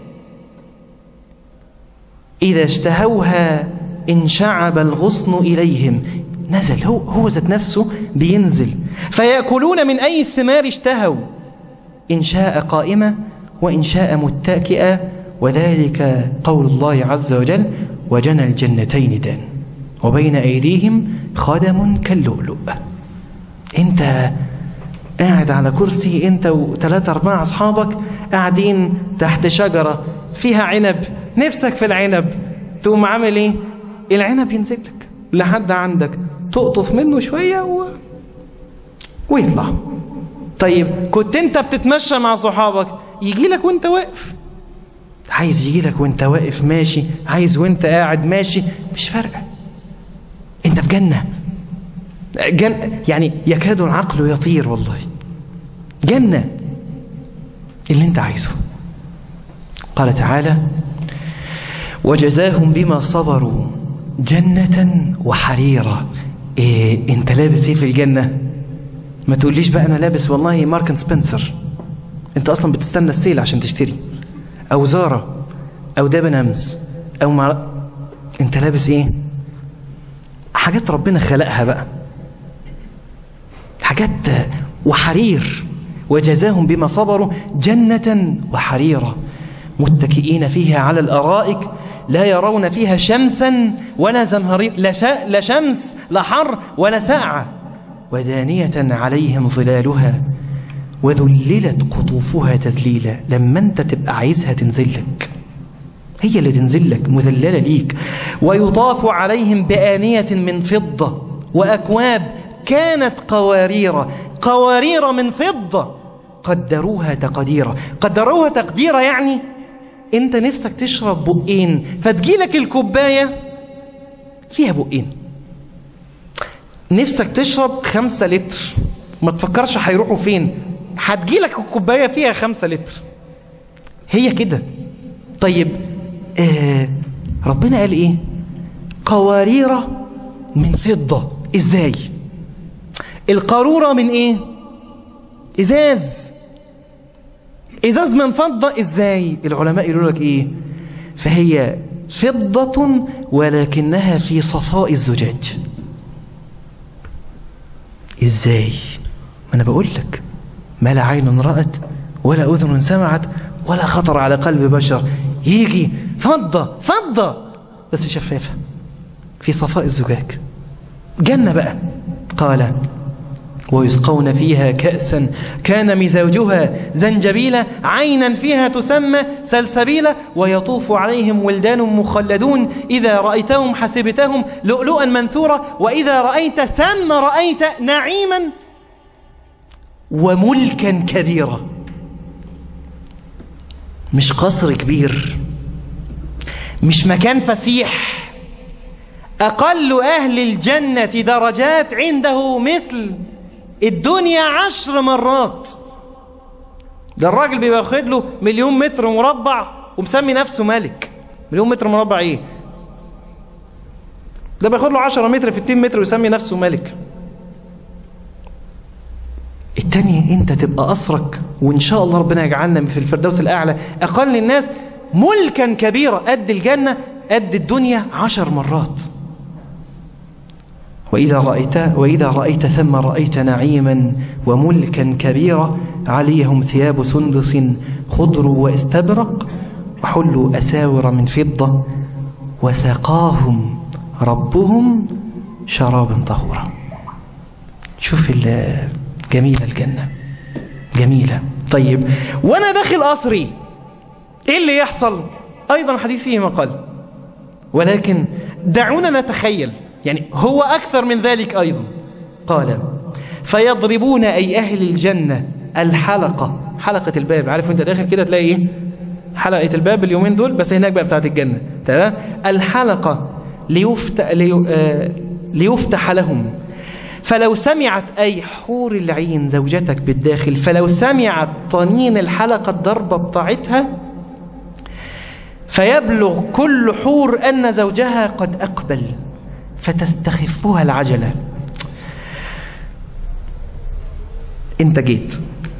إذا اشتهوها انشعب الغصن إليهم نزل هو, هو ذات نفسه بينزل فيأكلون من أي الثمار اشتهوا إن شاء قائمة وإن شاء متكئة وذلك قول الله عز وجل وجنى الجنتين دان وبين أيديهم خدم كاللؤلؤ انت قاعد على كرسي انت وثلاثة أربعة أصحابك قاعدين تحت شجرة فيها عنب نفسك في العنب تقوم عامل ايه العنب ينزل لك لحد عندك تقطف منه شوية و... ويطلع طيب كنت انت بتتمشى مع صحابك يجي لك وانت واقف عايز يجي لك وانت واقف ماشي عايز وانت قاعد ماشي مش فارقة انت في جنة جن يعني يكاد العقل يطير والله جنة اللي انت عايزه قال تعالى وجزاهم بما صبروا جنة وحريرا إيه انت لابس ايه في الجنة ما تقوليش بقى انا لابس والله ماركن سبنسر انت اصلا بتستنى السيل عشان تشتري او زارة او دبنمز او مع... انت لابس ايه حاجات ربنا خلقها بقى حاجات وحرير وجزاهم بما صبروا جنة وحريرا متكئين فيها على الأرائك لا يرون فيها شمسا ولا زمهرير لا, شا... لا شمس لا حر ولا ساعة ودانية عليهم ظلالها وذللت قطوفها تذليلا لما انت تبقى عايزها تنزل لك هي اللي تنزل لك مذللة ليك ويطاف عليهم بآنية من فضة وأكواب كانت قوارير قوارير من فضة قدروها تقديرا قدروها تقديرا يعني انت نفسك تشرب بقين فتجيلك الكوباية فيها بقين نفسك تشرب خمسة لتر ما تفكرش هيروحوا فين هتجيلك الكوباية فيها خمسة لتر هي كده طيب آه ربنا قال ايه قوارير من فضة ازاي القارورة من ايه ازاز ازاز من فضة ازاي العلماء يقولوا لك ايه فهي فضة ولكنها في صفاء الزجاج ازاي ما انا بقول لك ما لا عين رأت ولا اذن سمعت ولا خطر على قلب بشر يجي فضة فضة بس شفافة في صفاء الزجاج جنة بقى قال ويسقون فيها كأسا كان مزاجها زنجبيلا عينا فيها تسمى سلسبيلا ويطوف عليهم ولدان مخلدون إذا رأيتهم حسبتهم لؤلؤا منثورا وإذا رأيت ثم رأيت نعيما وملكا كبيرا مش قصر كبير مش مكان فسيح أقل أهل الجنة درجات عنده مثل الدنيا عشر مرات ده الراجل بيبقى واخد له مليون متر مربع ومسمي نفسه ملك مليون متر مربع ايه ده بياخد له 10 متر في 2 متر ويسمي نفسه ملك التاني انت تبقى أسرك وإن شاء الله ربنا يجعلنا في الفردوس الأعلى أقل الناس ملكا كبيرا قد الجنة قد الدنيا عشر مرات وإذا رأيت, وإذا رأيت ثم رأيت نعيما وملكا كبيرا عليهم ثياب سندس خضر واستبرق وحلوا أساور من فضة وسقاهم ربهم شرابا طهورا شوف جميلة الجنة جميلة طيب وانا داخل قصري ايه اللي يحصل ايضا حديث فيه مقال ولكن دعونا نتخيل يعني هو اكثر من ذلك ايضا قال فيضربون اي اهل الجنة الحلقة حلقة الباب عارف انت داخل كده تلاقي ايه حلقة الباب اليومين دول بس هناك بقى بتاعت الجنة تمام الحلقة ليفتح, لي... آه... ليفتح لهم فلو سمعت أي حور العين زوجتك بالداخل فلو سمعت طنين الحلقة الضربة بتاعتها فيبلغ كل حور أن زوجها قد أقبل فتستخفها العجلة انت جيت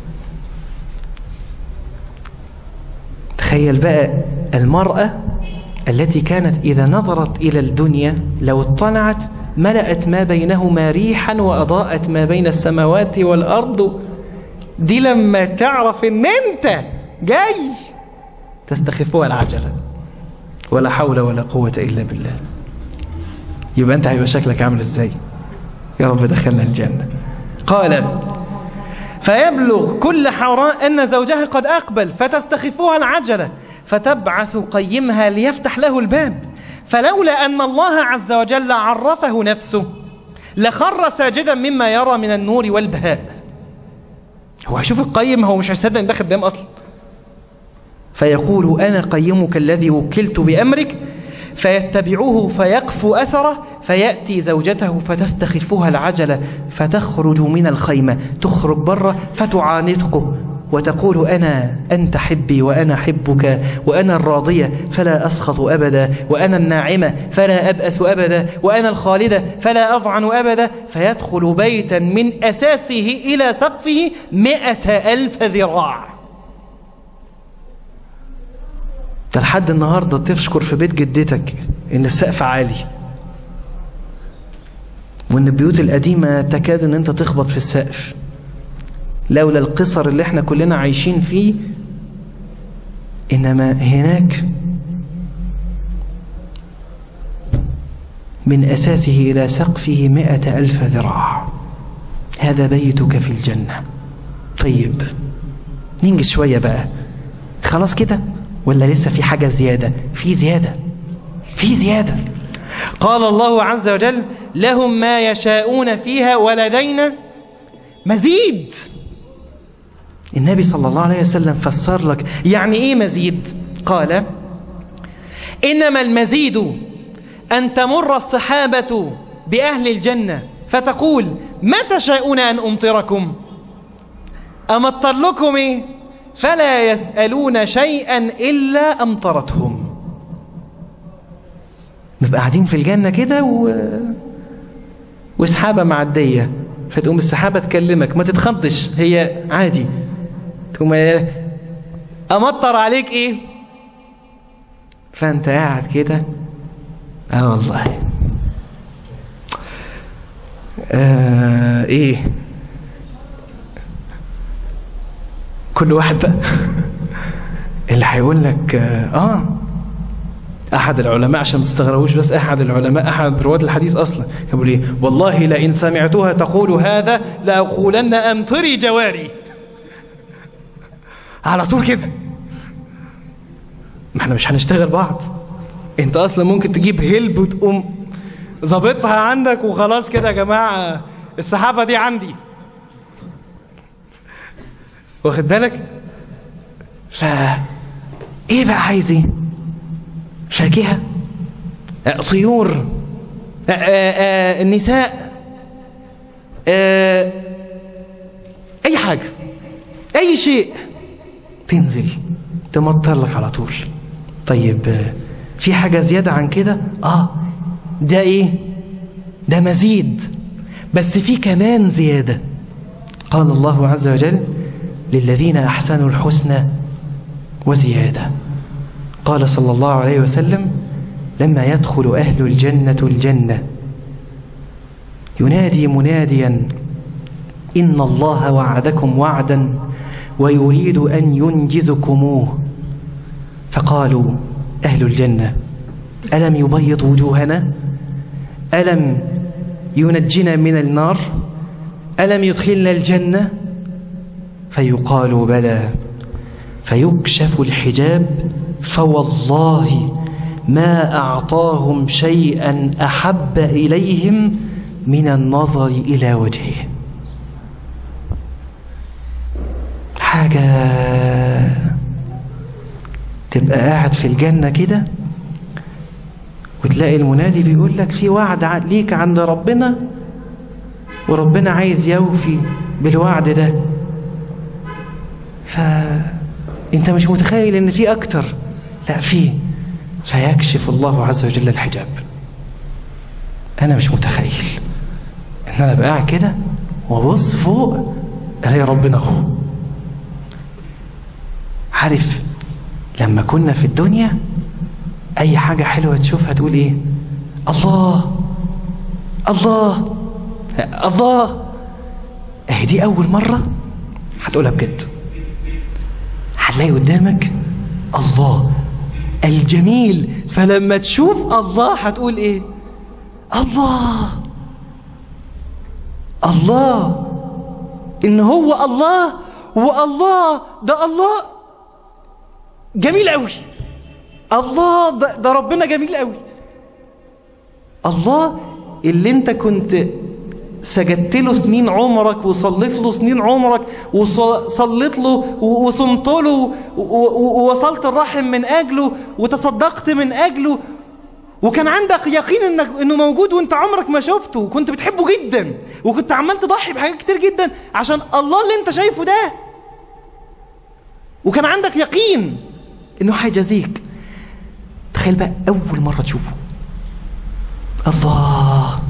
تخيل بقى المرأة التي كانت إذا نظرت إلى الدنيا لو اطلعت ملأت ما بينهما ريحا وأضاءت ما بين السماوات والأرض دي لما تعرف ان انت جاي تستخفها العجلة ولا حول ولا قوة إلا بالله يبقى أنت هيبقى شكلك عامل إزاي يا رب دخلنا الجنة قال فيبلغ كل حوراء أن زوجها قد أقبل فتستخفها العجلة فتبعث قيمها ليفتح له الباب فلولا أن الله عز وجل عرفه نفسه لخر ساجدا مما يرى من النور والبهاء هو هيشوف القيم هو مش هيصدق ان ده خدام اصلا فيقول انا قيمك الذي وكلت بامرك فيتبعوه فيقفو اثره فياتي زوجته فتستخفها العجله فتخرج من الخيمه تخرج بره فتعانقه وتقول أنا أنت حبي وأنا حبك وأنا الراضية فلا أسخط أبدا وأنا الناعمة فلا أبأس أبدا وأنا الخالدة فلا أضعن أبدا فيدخل بيتا من أساسه إلى سقفه مئة ألف ذراع لحد النهاردة تشكر في بيت جدتك إن السقف عالي وإن البيوت القديمة تكاد إن أنت تخبط في السقف لولا القصر اللي احنا كلنا عايشين فيه إنما هناك من أساسه إلى سقفه مئة ألف ذراع هذا بيتك في الجنة طيب ننجز شوية بقى خلاص كده ولا لسه في حاجة زيادة في زيادة في زيادة قال الله عز وجل لهم ما يشاءون فيها ولدينا مزيد النبي صلى الله عليه وسلم فسر لك يعني ايه مزيد قال انما المزيد ان تمر الصحابة باهل الجنة فتقول ما تشاءون ان امطركم امطر لكم ايه فلا يسألون شيئا الا امطرتهم نبقى قاعدين في الجنة كده و... وسحابة معدية فتقوم السحابة تكلمك ما تتخضش هي عادي تقوم امطر عليك ايه فانت قاعد كده اه والله آه ايه كل واحد بقى اللي هيقول لك اه احد العلماء عشان ما تستغربوش بس احد العلماء احد رواه الحديث اصلا يقول ايه والله لئن سمعتها تقول هذا لاقولن امطري جواري على طول كده ما احنا مش هنشتغل بعض انت اصلا ممكن تجيب هلب وتقوم ظابطها عندك وخلاص كده يا جماعه السحابه دي عندي واخد بالك ف ايه بقى عايز ايه فاكهه آه، طيور آه، آه، النساء اي حاجه اي شيء تنزل تمطر لك على طول طيب في حاجه زياده عن كده اه ده ايه ده مزيد بس في كمان زياده قال الله عز وجل للذين أحسنوا الحسنى وزيادة قال صلى الله عليه وسلم لما يدخل أهل الجنة الجنة ينادي مناديا إن الله وعدكم وعدا ويريد أن ينجزكموه فقالوا أهل الجنة ألم يبيض وجوهنا ألم ينجنا من النار ألم يدخلنا الجنة فيقال بلى فيكشف الحجاب فوالله ما أعطاهم شيئا أحب إليهم من النظر إلى وجهه حاجة تبقى قاعد في الجنة كده وتلاقي المنادي بيقول لك في وعد ليك عند ربنا وربنا عايز يوفي بالوعد ده فانت مش متخيل ان في اكتر لا في فيكشف الله عز وجل الحجاب انا مش متخيل ان انا بقى كده وابص فوق الاقي ربنا اهو عارف لما كنا في الدنيا اي حاجة حلوة تشوفها تقول ايه الله الله الله اهي دي اول مرة هتقولها بجد هتلاقي قدامك الله الجميل فلما تشوف الله هتقول ايه الله الله ان هو الله والله ده الله جميل قوي الله ده, ده ربنا جميل قوي الله اللي انت كنت سجدت له سنين عمرك وصليت له سنين عمرك وصليت له وصمت له ووصلت الرحم من أجله وتصدقت من أجله وكان عندك يقين انك انه موجود وانت عمرك ما شفته وكنت بتحبه جدا وكنت عمال تضحي بحاجات كتير جدا عشان الله اللي انت شايفه ده وكان عندك يقين انه هيجازيك تخيل بقى اول مرة تشوفه الله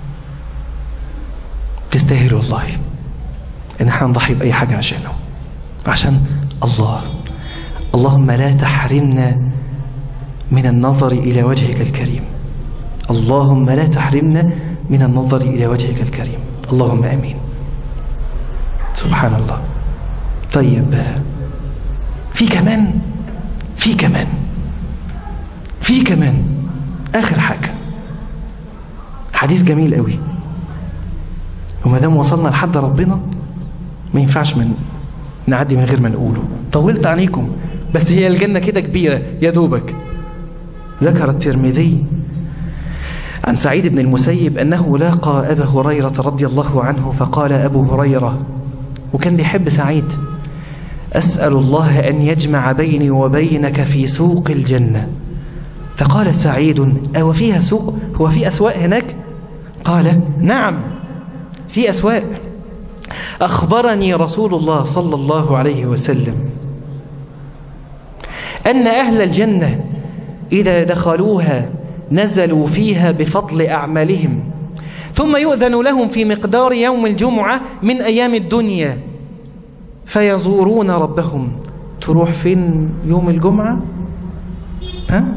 تستاهل والله ان احنا نضحي باي حاجة عشانه عشان الله اللهم لا تحرمنا من النظر الى وجهك الكريم اللهم لا تحرمنا من النظر الى وجهك الكريم اللهم امين سبحان الله طيب في كمان في كمان في كمان اخر حاجة حديث جميل قوي وما دام وصلنا لحد ربنا ما ينفعش من نعدي من غير ما نقوله طولت عليكم بس هي الجنة كده كبيرة يا دوبك ذكر الترمذي عن سعيد بن المسيب أنه لاقى أبا هريرة رضي الله عنه فقال أبو هريرة وكان بيحب سعيد أسأل الله أن يجمع بيني وبينك في سوق الجنة فقال سعيد أو فيها سوق هو في أسواق هناك قال نعم في أسواق أخبرني رسول الله صلى الله عليه وسلم أن أهل الجنة إذا دخلوها نزلوا فيها بفضل أعمالهم ثم يؤذن لهم في مقدار يوم الجمعة من أيام الدنيا فيزورون ربهم تروح فين يوم الجمعة ها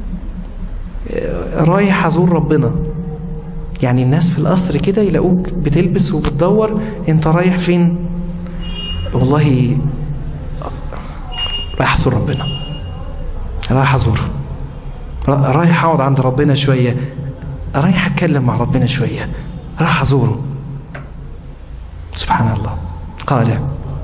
رايح أزور ربنا يعني الناس في القصر كده يلاقوك بتلبس وبتدور انت رايح فين والله رايح أزور ربنا رايح أزوره رايح أقعد عند ربنا شوية رايح أتكلم مع ربنا شوية رايح أزوره سبحان الله قال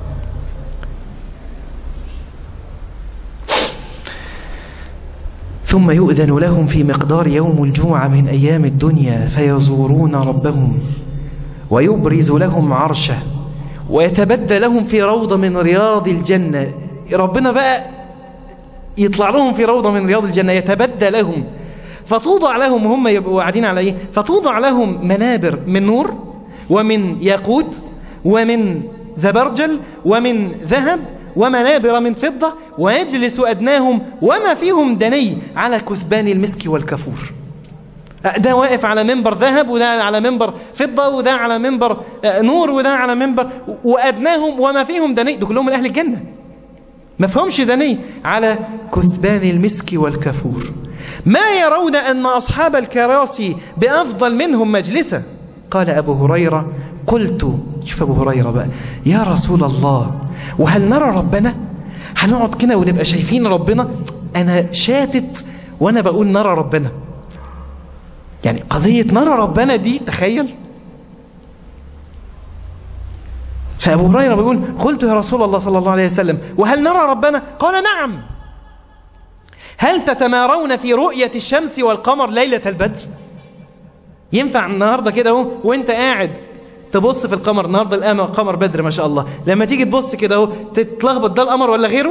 ثم يؤذن لهم في مقدار يوم الجمعة من أيام الدنيا فيزورون ربهم ويبرز لهم عرشه ويتبدى لهم في روضة من رياض الجنة ربنا بقى يطلع لهم في روضة من رياض الجنة يتبدى لهم فتوضع لهم هم يبقوا قاعدين على ايه فتوضع لهم منابر من نور ومن ياقوت ومن زبرجل ومن ذهب ومنابر من فضة ويجلس أدناهم وما فيهم دني على كثبان المسك والكفور ده واقف على منبر ذهب وده على منبر فضة وده على منبر نور وده على منبر وأدناهم وما فيهم دني ده كلهم من أهل الجنة ما فهمش دني على كثبان المسك والكفور ما يرون أن أصحاب الكراسي بأفضل منهم مجلسا قال أبو هريرة قلت شوف أبو هريرة بقى يا رسول الله وهل نرى ربنا هنقعد كده ونبقى شايفين ربنا أنا شاتت وأنا بقول نرى ربنا يعني قضية نرى ربنا دي تخيل فأبو هريرة بيقول قلت يا رسول الله صلى الله عليه وسلم وهل نرى ربنا قال نعم هل تتمارون في رؤية الشمس والقمر ليلة البدر ينفع النهاردة كده اهو وانت قاعد تبص في القمر النهاردة القمر قمر بدر ما شاء الله لما تيجي تبص كده اهو تتلخبط ده القمر ولا غيره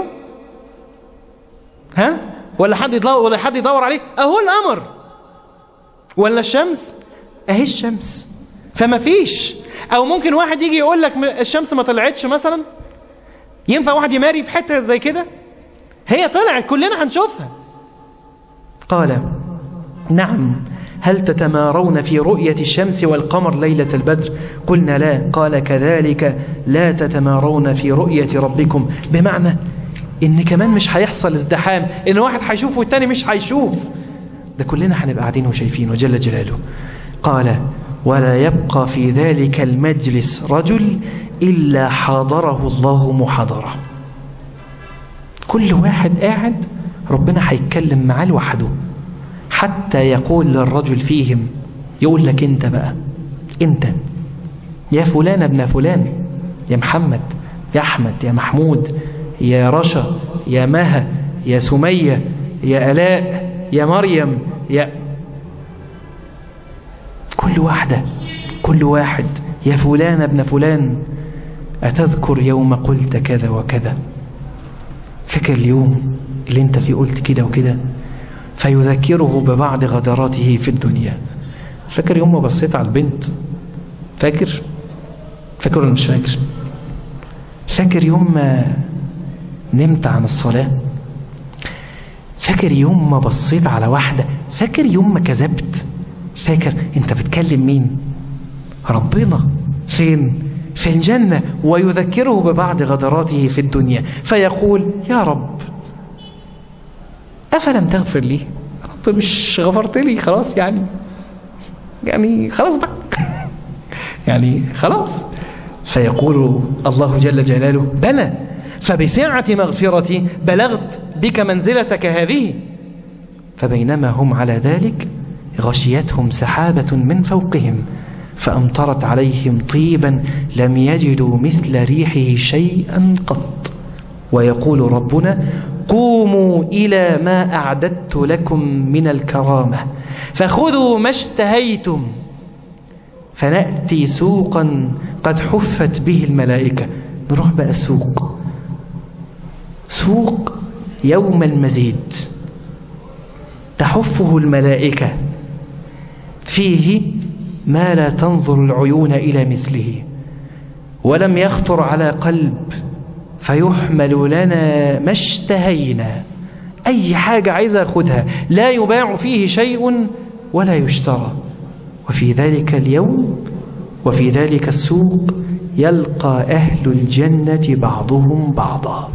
ها ولا حد يدور ولا حد يدور عليه اهو القمر ولا الشمس اهي الشمس فما فيش او ممكن واحد يجي يقول لك الشمس ما طلعتش مثلا ينفع واحد يماري في حته زي كده هي طلعت كلنا هنشوفها قال نعم هل تتمارون في رؤية الشمس والقمر ليلة البدر قلنا لا قال كذلك لا تتمارون في رؤية ربكم بمعنى ان كمان مش هيحصل ازدحام ان واحد هيشوف والتاني مش هيشوف ده كلنا هنبقى قاعدين وشايفينه جل جلاله قال ولا يبقى في ذلك المجلس رجل إلا حاضره الله محاضرة كل واحد قاعد ربنا هيتكلم معاه لوحده حتى يقول للرجل فيهم يقول لك انت بقى انت يا فلان ابن فلان يا محمد يا احمد يا محمود يا رشا يا مها يا سمية يا ألاء يا مريم يا كل واحدة كل واحد يا فلان ابن فلان أتذكر يوم قلت كذا وكذا فكر اليوم اللي انت فيه قلت كده وكده فيذكره ببعض غدراته في الدنيا فاكر يوم ما بصيت على البنت فاكر فاكر ولا مش فاكر فاكر يوم ما نمت عن الصلاة فاكر يوم ما بصيت على واحدة فاكر يوم ما كذبت فاكر انت بتكلم مين ربنا فين في الجنة ويذكره ببعض غدراته في الدنيا فيقول يا رب أفلم تغفر لي رب مش غفرت لي خلاص يعني يعني خلاص بقى يعني خلاص فيقول الله جل جلاله بلى فبسعة مغفرتي بلغت بك منزلتك هذه فبينما هم على ذلك غشيتهم سحابة من فوقهم فأمطرت عليهم طيبا لم يجدوا مثل ريحه شيئا قط ويقول ربنا قوموا إلى ما أعددت لكم من الكرامة فخذوا ما اشتهيتم فنأتي سوقا قد حفت به الملائكة نروح بقى السوق سوق يوم المزيد تحفه الملائكة فيه ما لا تنظر العيون إلى مثله ولم يخطر على قلب فيحمل لنا ما اشتهينا أي حاجة عايزة أخذها لا يباع فيه شيء ولا يشترى وفي ذلك اليوم وفي ذلك السوق يلقى أهل الجنة بعضهم بعضا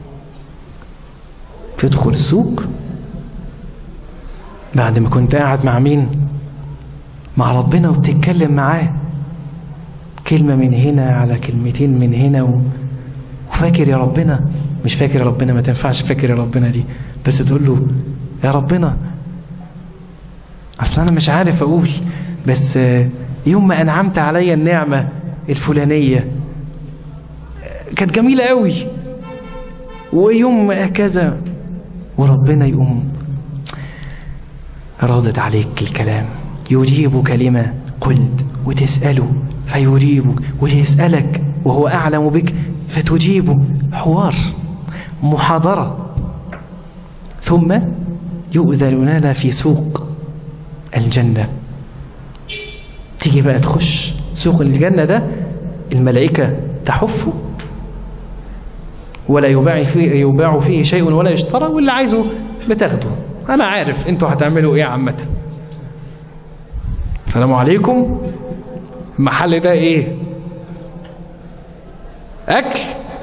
تدخل السوق بعد ما كنت قاعد مع مين مع ربنا وبتتكلم معاه كلمة من هنا على كلمتين من هنا و... وفاكر يا ربنا مش فاكر يا ربنا ما تنفعش فاكر يا ربنا دي بس تقول له يا ربنا اصل انا مش عارف اقول بس يوم ما انعمت عليا النعمة الفلانية كانت جميلة قوي ويوم ما كذا وربنا يقوم رادد عليك الكلام يجيبك لما قلت وتسأله فيجيبك ويسألك وهو أعلم بك فتجيبه حوار محاضرة ثم يؤذن لنا في سوق الجنة تيجي بقى تخش سوق الجنة ده الملائكة تحفه ولا يباع فيه, يباع فيه شيء ولا يشترى واللي عايزه بتاخده أنا عارف انتوا هتعملوا ايه عامة السلام عليكم المحل ده ايه اكل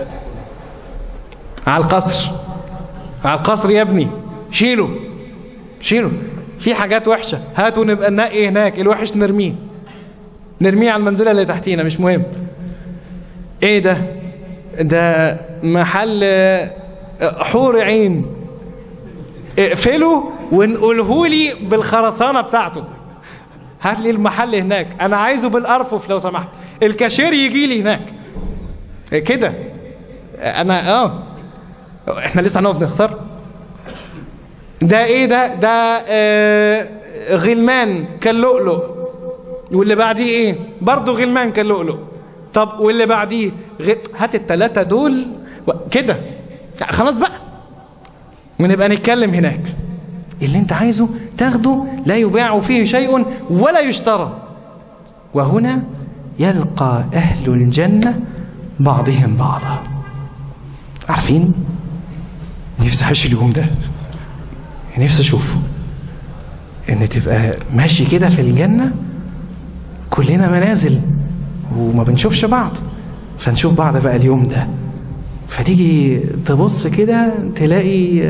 على القصر على القصر يا ابني شيله شيله في حاجات وحشة هاتوا نبقى ننقي هناك الوحش نرميه نرميه على المنزلة اللي تحتينا مش مهم ايه ده ده محل حور عين اقفله ونقولهولي بالخرسانة بتاعته هات لي المحل هناك انا عايزه بالارفف لو سمحت الكاشير يجي لي هناك كده انا اه احنا لسه هنقف نختار ده ايه ده ده آه غلمان كاللؤلؤ واللي بعديه ايه برضه غلمان كاللؤلؤ طب واللي بعديه غ... هات التلاتة دول و... كده خلاص بقى ونبقى نتكلم هناك اللي انت عايزه تاخده لا يباع فيه شيء ولا يشترى وهنا يلقى أهل الجنة بعضهم بعضا عارفين نفسي أعيش اليوم ده نفسي أشوفه إن تبقى ماشي كده في الجنة كلنا منازل وما بنشوفش بعض فنشوف بعض بقى اليوم ده فتيجي تبص كده تلاقي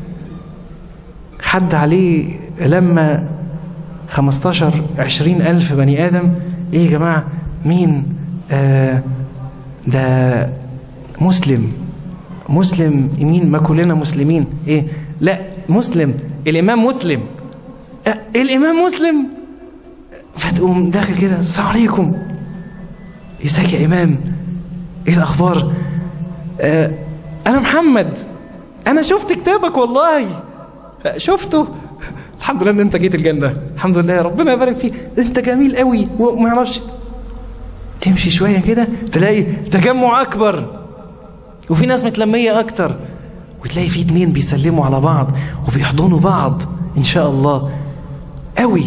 حد عليه لما 15 20 ألف بني آدم إيه يا جماعة مين آه ده مسلم مسلم مين ما كلنا مسلمين إيه لا مسلم الإمام مسلم آه الإمام مسلم فتقوم داخل كده السلام عليكم ازيك يا إمام إيه الأخبار آه أنا محمد أنا شفت كتابك والله شفته الحمد لله ان انت جيت الجنة الحمد لله ربنا يبارك فيك انت جميل قوي وما يعرفش تمشي شوية كده تلاقي تجمع اكبر وفي ناس متلمية اكتر وتلاقي في اتنين بيسلموا على بعض وبيحضنوا بعض ان شاء الله قوي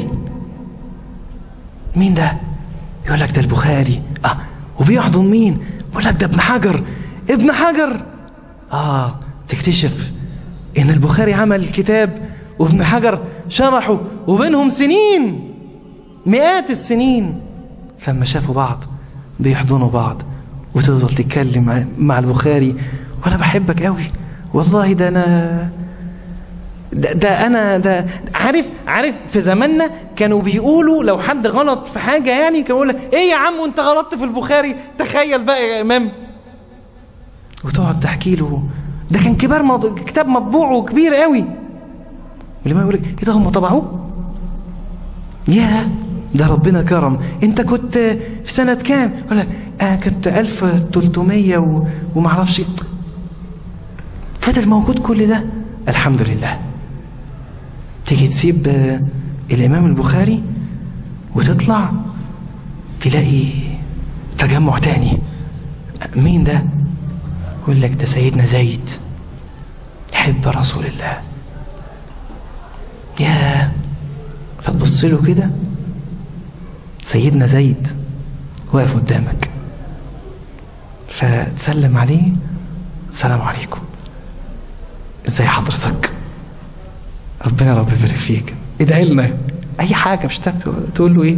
مين ده يقول لك ده البخاري اه وبيحضن مين يقول لك ده ابن حجر ابن حجر اه تكتشف ان البخاري عمل كتاب وابن حجر شرحه وبينهم سنين مئات السنين لما شافوا بعض بيحضنوا بعض وتفضل تتكلم مع البخاري وانا بحبك قوي والله ده انا ده, ده انا ده عارف عارف في زماننا كانوا بيقولوا لو حد غلط في حاجة يعني كانوا يقول ايه يا عم وانت غلطت في البخاري تخيل بقى يا امام وتقعد تحكي له ده كان كبار مض... كتاب مطبوع وكبير قوي ولما يقول لك كده هم طبعوه يا ده ربنا كرم انت كنت في سنة كام ولا اه كنت 1300 و... ومعرفش فضل موجود كل ده الحمد لله تيجي تسيب الامام البخاري وتطلع تلاقي تجمع تاني مين ده يقول لك ده سيدنا زيد حب رسول الله يا فتبص له كده سيدنا زيد واقف قدامك فتسلم عليه السلام عليكم ازاي حضرتك ربنا رب يبارك فيك ادعي لنا اي حاجه مش تقول له ايه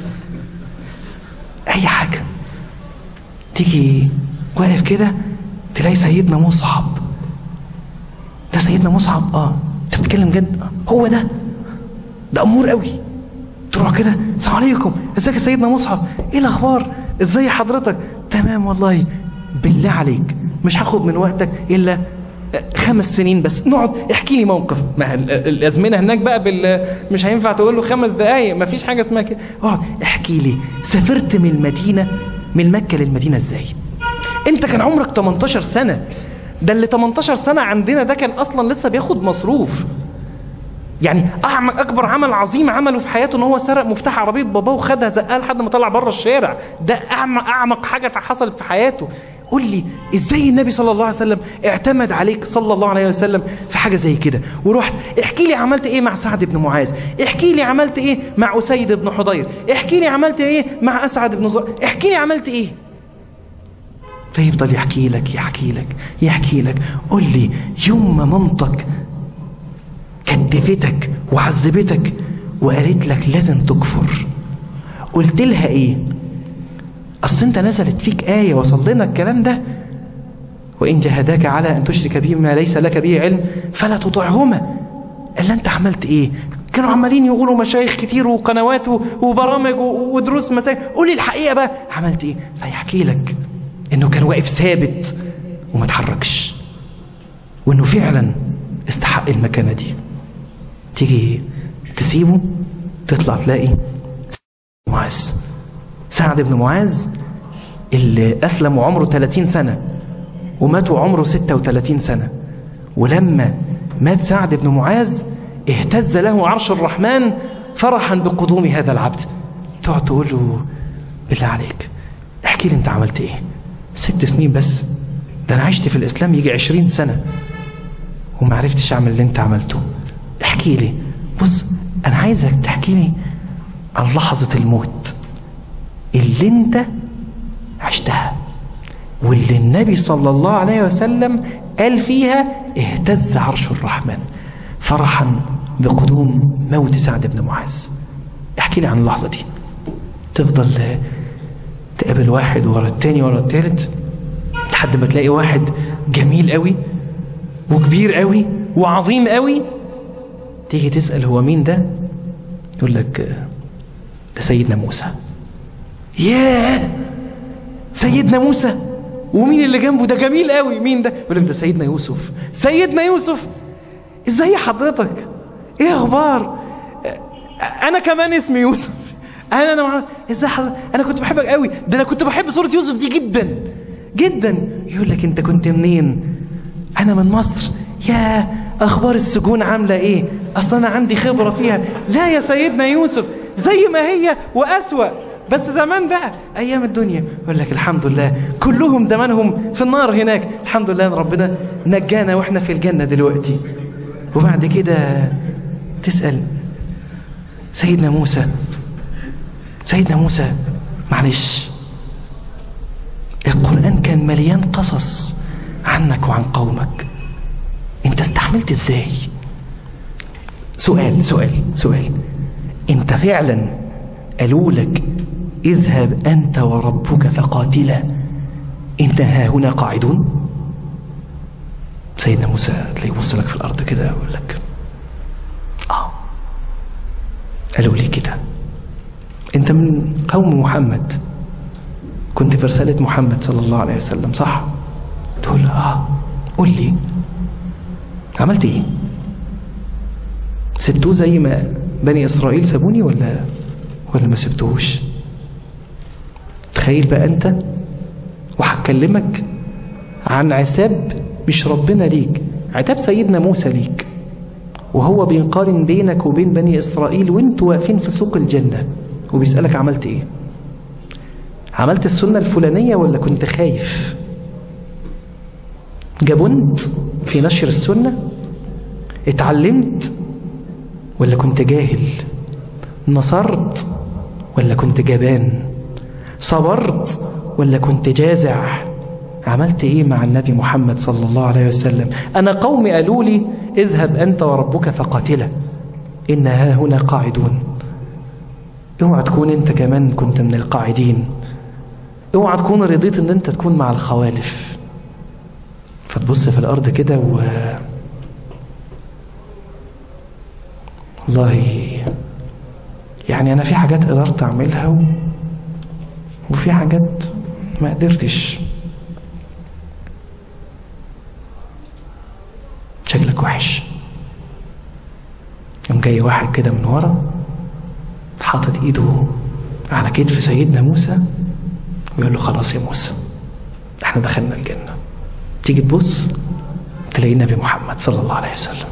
اي حاجه تيجي واقف كده تلاقي سيدنا مصعب ده سيدنا مصعب اه انت بتتكلم جد هو ده ده امور قوي تروح كده السلام عليكم ازيك يا سيدنا مصعب ايه الاخبار ازاي حضرتك تمام والله بالله عليك مش هاخد من وقتك الا خمس سنين بس نقعد احكي لي موقف ما ال- ال- الازمنه هناك بقى بال مش هينفع تقول له خمس دقايق ما فيش حاجه اسمها كده اقعد احكي لي سافرت من المدينه من مكه للمدينه ازاي انت كان عمرك 18 سنه ده اللي 18 سنه عندنا ده كان اصلا لسه بياخد مصروف يعني أعمق أكبر عمل عظيم عمله في حياته إن هو سرق مفتاح عربية باباه وخدها زقها لحد ما طلع بره الشارع ده أعمق أعمق حاجة حصلت في حياته قول لي إزاي النبي صلى الله عليه وسلم اعتمد عليك صلى الله عليه وسلم في حاجة زي كده ورحت احكي لي عملت إيه مع سعد بن معاذ احكي لي عملت إيه مع أسيد بن حضير احكي لي عملت إيه مع أسعد بن زر احكي لي عملت إيه فيفضل يحكي لك يحكي لك يحكي لك قول لي يوم ما مامتك كتفتك وعذبتك وقالت لك لازم تكفر قلت لها ايه اصل انت نزلت فيك آية وصل لنا الكلام ده وإن جهداك على أن تشرك به ما ليس لك به علم فلا تطعهما إلا أنت عملت إيه كانوا عمالين يقولوا مشايخ كتير وقنوات وبرامج ودروس مساجد قولي الحقيقة بقى عملت إيه فيحكي لك إنه كان واقف ثابت وما تحركش وإنه فعلا استحق المكانة دي تيجي تسيبه تطلع تلاقي معاذ سعد بن معاذ اللي أسلم وعمره 30 سنة ومات وعمره 36 سنة ولما مات سعد بن معاذ اهتز له عرش الرحمن فرحا بقدوم هذا العبد تقعد تقول له بالله عليك احكي لي انت عملت ايه ست سنين بس ده انا عشت في الاسلام يجي عشرين سنة وما عرفتش اعمل اللي انت عملته احكي لي بص انا عايزك تحكي لي عن لحظة الموت اللي انت عشتها واللي النبي صلى الله عليه وسلم قال فيها اهتز عرش الرحمن فرحا بقدوم موت سعد بن معاذ احكي لي عن اللحظة دي تفضل تقابل واحد ورا التاني ورا التالت لحد ما تلاقي واحد جميل قوي وكبير قوي وعظيم قوي تيجي تسأل هو مين ده يقول لك ده سيدنا موسى ياه سيدنا موسى ومين اللي جنبه ده جميل قوي مين ده يقول لك ده سيدنا يوسف سيدنا يوسف ازاي حضرتك ايه اخبار انا كمان اسمي يوسف انا انا مع... ازاي حضرتك انا كنت بحبك قوي ده انا كنت بحب صورة يوسف دي جدا جدا يقول لك انت كنت منين انا من مصر يا اخبار السجون عاملة ايه اصلا انا عندي خبرة فيها لا يا سيدنا يوسف زي ما هي واسوأ بس زمان بقى ايام الدنيا يقول لك الحمد لله كلهم زمانهم في النار هناك الحمد لله ان ربنا نجانا واحنا في الجنة دلوقتي وبعد كده تسأل سيدنا موسى سيدنا موسى معلش القرآن كان مليان قصص عنك وعن قومك انت استحملت ازاي سؤال سؤال سؤال انت فعلا قالوا لك اذهب انت وربك فقاتلا انها هنا قاعدون سيدنا موسى تلاقيه يبص لك في الارض كده يقول لك اه قالوا لي كده انت من قوم محمد كنت في رسالة محمد صلى الله عليه وسلم صح تقول اه قول لي عملت ايه سبتوه زي ما بني اسرائيل سابوني ولا ولا ما سبتوهوش تخيل بقى انت وهكلمك عن عتاب مش ربنا ليك عتاب سيدنا موسى ليك وهو بيقارن بينك وبين بني إسرائيل وانتوا واقفين في سوق الجنة وبيسألك عملت ايه عملت السنة الفلانية ولا كنت خايف جبنت في نشر السنة اتعلمت ولا كنت جاهل نصرت ولا كنت جبان صبرت ولا كنت جازع عملت ايه مع النبي محمد صلى الله عليه وسلم انا قومي قالوا لي اذهب انت وربك فقاتلا ان ها هنا قاعدون اوعى تكون انت كمان كنت من القاعدين اوعى تكون رضيت ان انت تكون مع الخوالف فتبص في الارض كده و والله يعني انا في حاجات قدرت اعملها و... وفي حاجات ما قدرتش وحش يوم جاي واحد كده من ورا حاطط ايده على كتف سيدنا موسى ويقول له خلاص يا موسى احنا دخلنا الجنة تيجي تبص تلاقي النبي محمد صلى الله عليه وسلم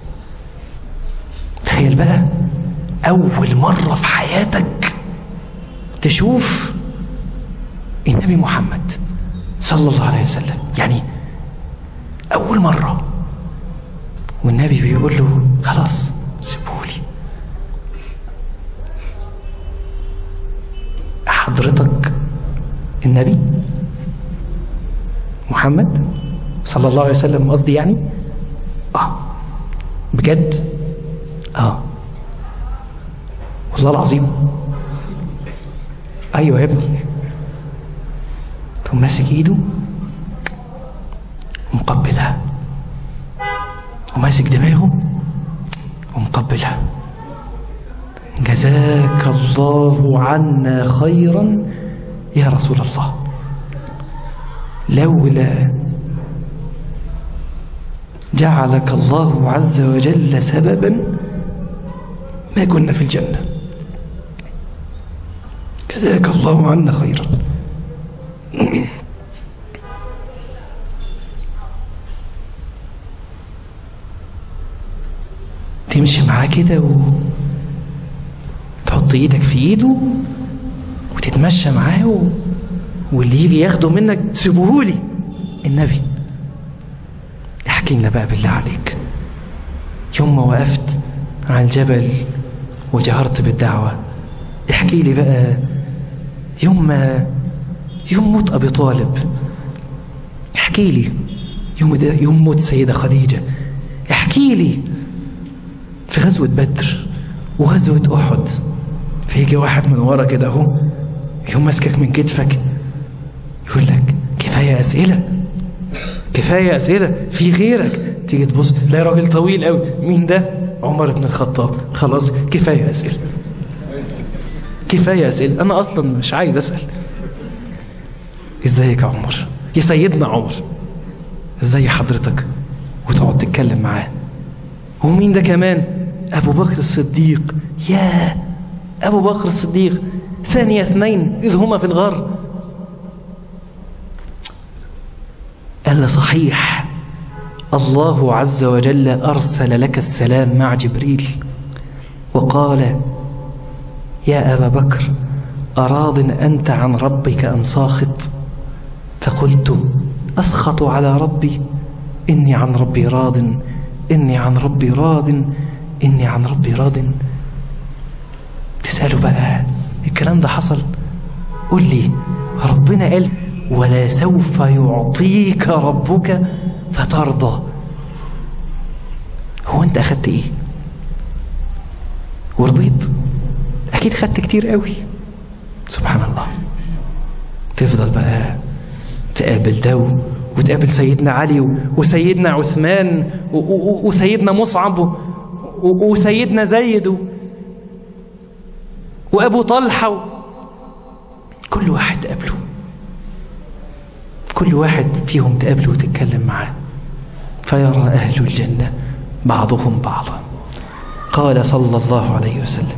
تخيل بقى أول مرة في حياتك تشوف النبي محمد صلى الله عليه وسلم يعني أول مرة والنبي بيقول له خلاص سيبولي حضرتك النبي محمد صلى الله عليه وسلم قصدي يعني اه بجد اه والله العظيم ايوه يا ابني تقوم ماسك ايده ومقبلها وماسك دماغه ومقبلها جزاك الله عنا خيرا يا رسول الله لولا جعلك الله عز وجل سببا ما كنا في الجنة جزاك الله عنا خيرا تمشي معاه كده و... تحط ايدك في ايده وتتمشى معاه و... واللي يجي ياخده منك سيبوهولي النبي احكي لنا بقى بالله عليك يوم ما وقفت على الجبل وجهرت بالدعوة احكي لي بقى يوم ما يوم موت أبي طالب احكي لي يوم, ده يوم موت سيدة خديجة احكي لي في غزوة بدر وغزوة أحد فيجي واحد من ورا كده اهو يوم ماسكك من كتفك يقول لك كفاية أسئلة كفاية أسئلة في غيرك تيجي تبص تلاقي راجل طويل قوي مين ده عمر بن الخطاب خلاص كفاية أسئلة كفاية أسئلة أنا أصلا مش عايز أسأل إزيك يا عمر يا سيدنا عمر إزاي حضرتك وتقعد تتكلم معاه ومين ده كمان أبو بكر الصديق يا أبو بكر الصديق ثانية اثنين إذ هما في الغار قال صحيح الله عز وجل أرسل لك السلام مع جبريل وقال يا أبا بكر أراض أنت عن ربك أم ساخط فقلت أسخط على ربي إني عن ربي راض إني عن ربي راض إني عن ربي راض تسأله بقى الكلام ده حصل قل لي ربنا قال ولا سوف يعطيك ربك فترضى هو انت اخدت ايه ورضيت اكيد خدت كتير قوي سبحان الله تفضل بقى تقابل ده وتقابل سيدنا علي وسيدنا عثمان وسيدنا مصعب وسيدنا زيد وابو طلحه كل واحد تقابله كل واحد فيهم تقابله وتتكلم معاه فيرى أهل الجنة بعضهم بعضا قال صلى الله عليه وسلم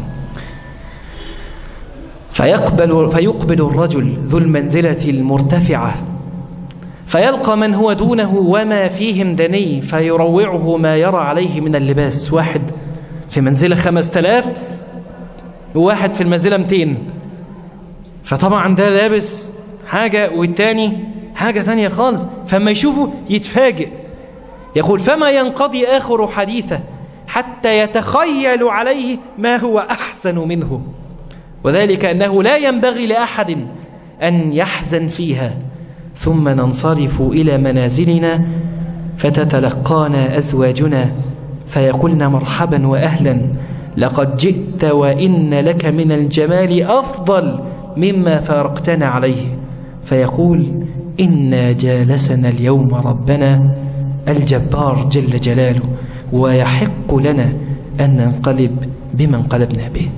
فيقبل, فيقبل الرجل ذو المنزلة المرتفعة فيلقى من هو دونه وما فيهم دني فيروعه ما يرى عليه من اللباس واحد في منزلة خمس تلاف وواحد في المنزلة متين فطبعا ده لابس حاجة والتاني حاجة ثانية خالص فما يشوفه يتفاجئ يقول فما ينقضي آخر حديثه حتى يتخيل عليه ما هو أحسن منه وذلك أنه لا ينبغي لأحد أن يحزن فيها ثم ننصرف إلى منازلنا فتتلقانا أزواجنا فيقولن مرحبا وأهلا لقد جئت وإن لك من الجمال أفضل مما فارقتنا عليه فيقول إنا جالسنا اليوم ربنا الجبار جل جلاله ويحق لنا أن ننقلب بما انقلبنا به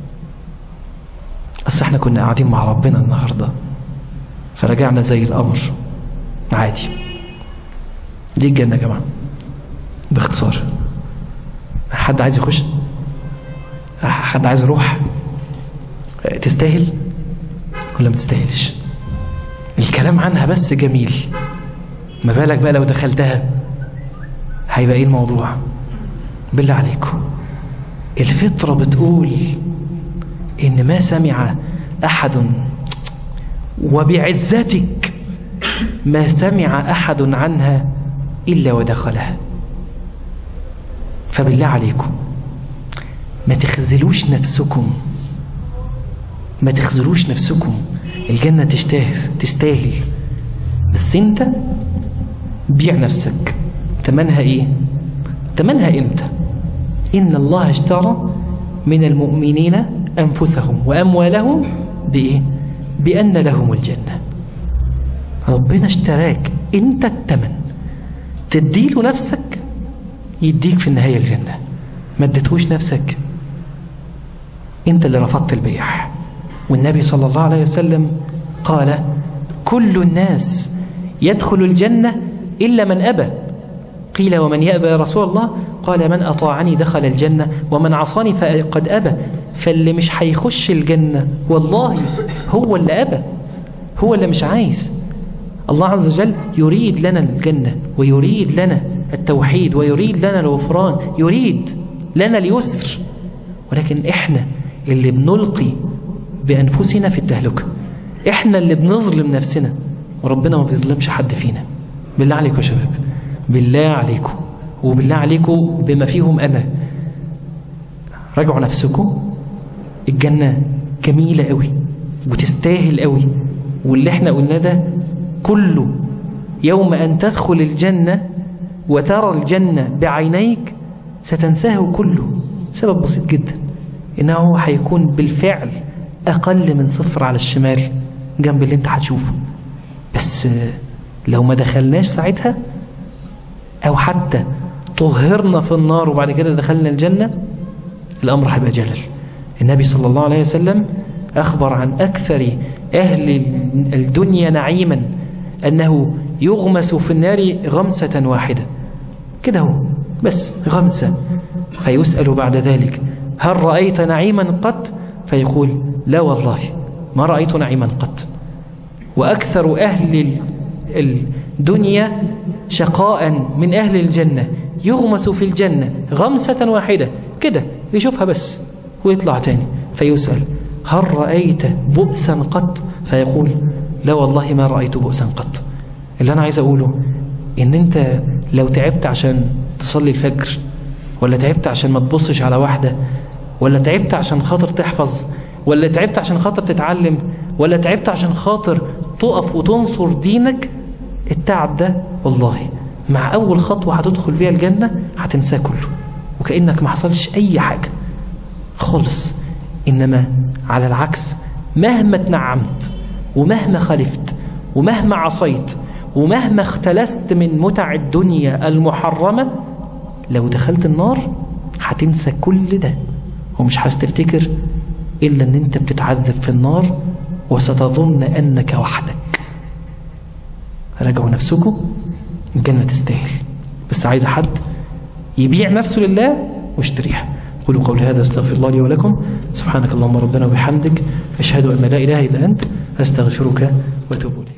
أصل احنا كنا قاعدين مع ربنا النهاردة فرجعنا زي الأمر عادي دي الجنة يا جماعة باختصار حد عايز يخش حد عايز يروح تستاهل ولا ما تستاهلش الكلام عنها بس جميل ما بالك بقى لو دخلتها هيبقى ايه الموضوع بالله عليكم الفطرة بتقول ان ما سمع احد وبعزتك ما سمع احد عنها الا ودخلها فبالله عليكم ما تخزلوش نفسكم ما تخزلوش نفسكم الجنة تستاهل تستاهل بس انت بيع نفسك تمنها ايه تمنها امتى ان الله اشترى من المؤمنين انفسهم واموالهم بايه بان لهم الجنة ربنا اشتراك انت التمن تديله نفسك يديك في النهاية الجنة ما اديتهوش نفسك انت اللي رفضت البيع والنبي صلى الله عليه وسلم قال كل الناس يدخل الجنة إلا من أبى قيل ومن يأبى يا رسول الله قال من أطاعني دخل الجنة ومن عصاني فقد أبى فاللي مش هيخش الجنة والله هو اللي أبى هو اللي مش عايز الله عز وجل يريد لنا الجنة ويريد لنا التوحيد ويريد لنا الغفران يريد لنا اليسر ولكن احنا اللي بنلقي بأنفسنا في التهلكة احنا اللي بنظلم نفسنا وربنا ما بيظلمش حد فينا بالله عليكم يا شباب بالله عليكم وبالله عليكم بما فيهم أنا راجعوا نفسكم الجنة جميلة قوي وتستاهل قوي واللي احنا قلنا ده كله يوم أن تدخل الجنة وترى الجنة بعينيك ستنساه كله سبب بسيط جدا إنه هيكون بالفعل أقل من صفر على الشمال جنب اللي انت هتشوفه بس لو ما دخلناش ساعتها أو حتى طهرنا في النار وبعد كده دخلنا الجنة الأمر هيبقى جلل النبي صلى الله عليه وسلم أخبر عن أكثر أهل الدنيا نعيما أنه يغمس في النار غمسة واحدة كده هو بس غمسة فيسأل بعد ذلك هل رأيت نعيما قط فيقول لا والله ما رأيت نعيما قط وأكثر أهل الدنيا شقاء من أهل الجنة يغمس في الجنة غمسة واحدة كده يشوفها بس ويطلع تاني فيسأل هل رأيت بؤسا قط فيقول لا والله ما رأيت بؤسا قط اللي أنا عايز أقوله إن أنت لو تعبت عشان تصلي الفجر ولا تعبت عشان ما تبصش على واحدة ولا تعبت عشان خاطر تحفظ ولا تعبت عشان خاطر تتعلم ولا تعبت عشان خاطر تقف وتنصر دينك التعب ده والله مع أول خطوة هتدخل فيها الجنة هتنساه كله وكأنك ما حصلش أي حاجة خالص إنما على العكس مهما اتنعمت ومهما خالفت ومهما عصيت ومهما اختلست من متع الدنيا المحرمة لو دخلت النار هتنسى كل ده ومش هتفتكر إلا أن أنت بتتعذب في النار وستظن أنك وحدك راجعوا نفسكم الجنة تستاهل بس عايز حد يبيع نفسه لله واشتريها قولوا قولي هذا استغفر الله لي ولكم سبحانك اللهم ربنا وبحمدك أشهد أن لا إله إلا أنت أستغفرك وأتوب إليك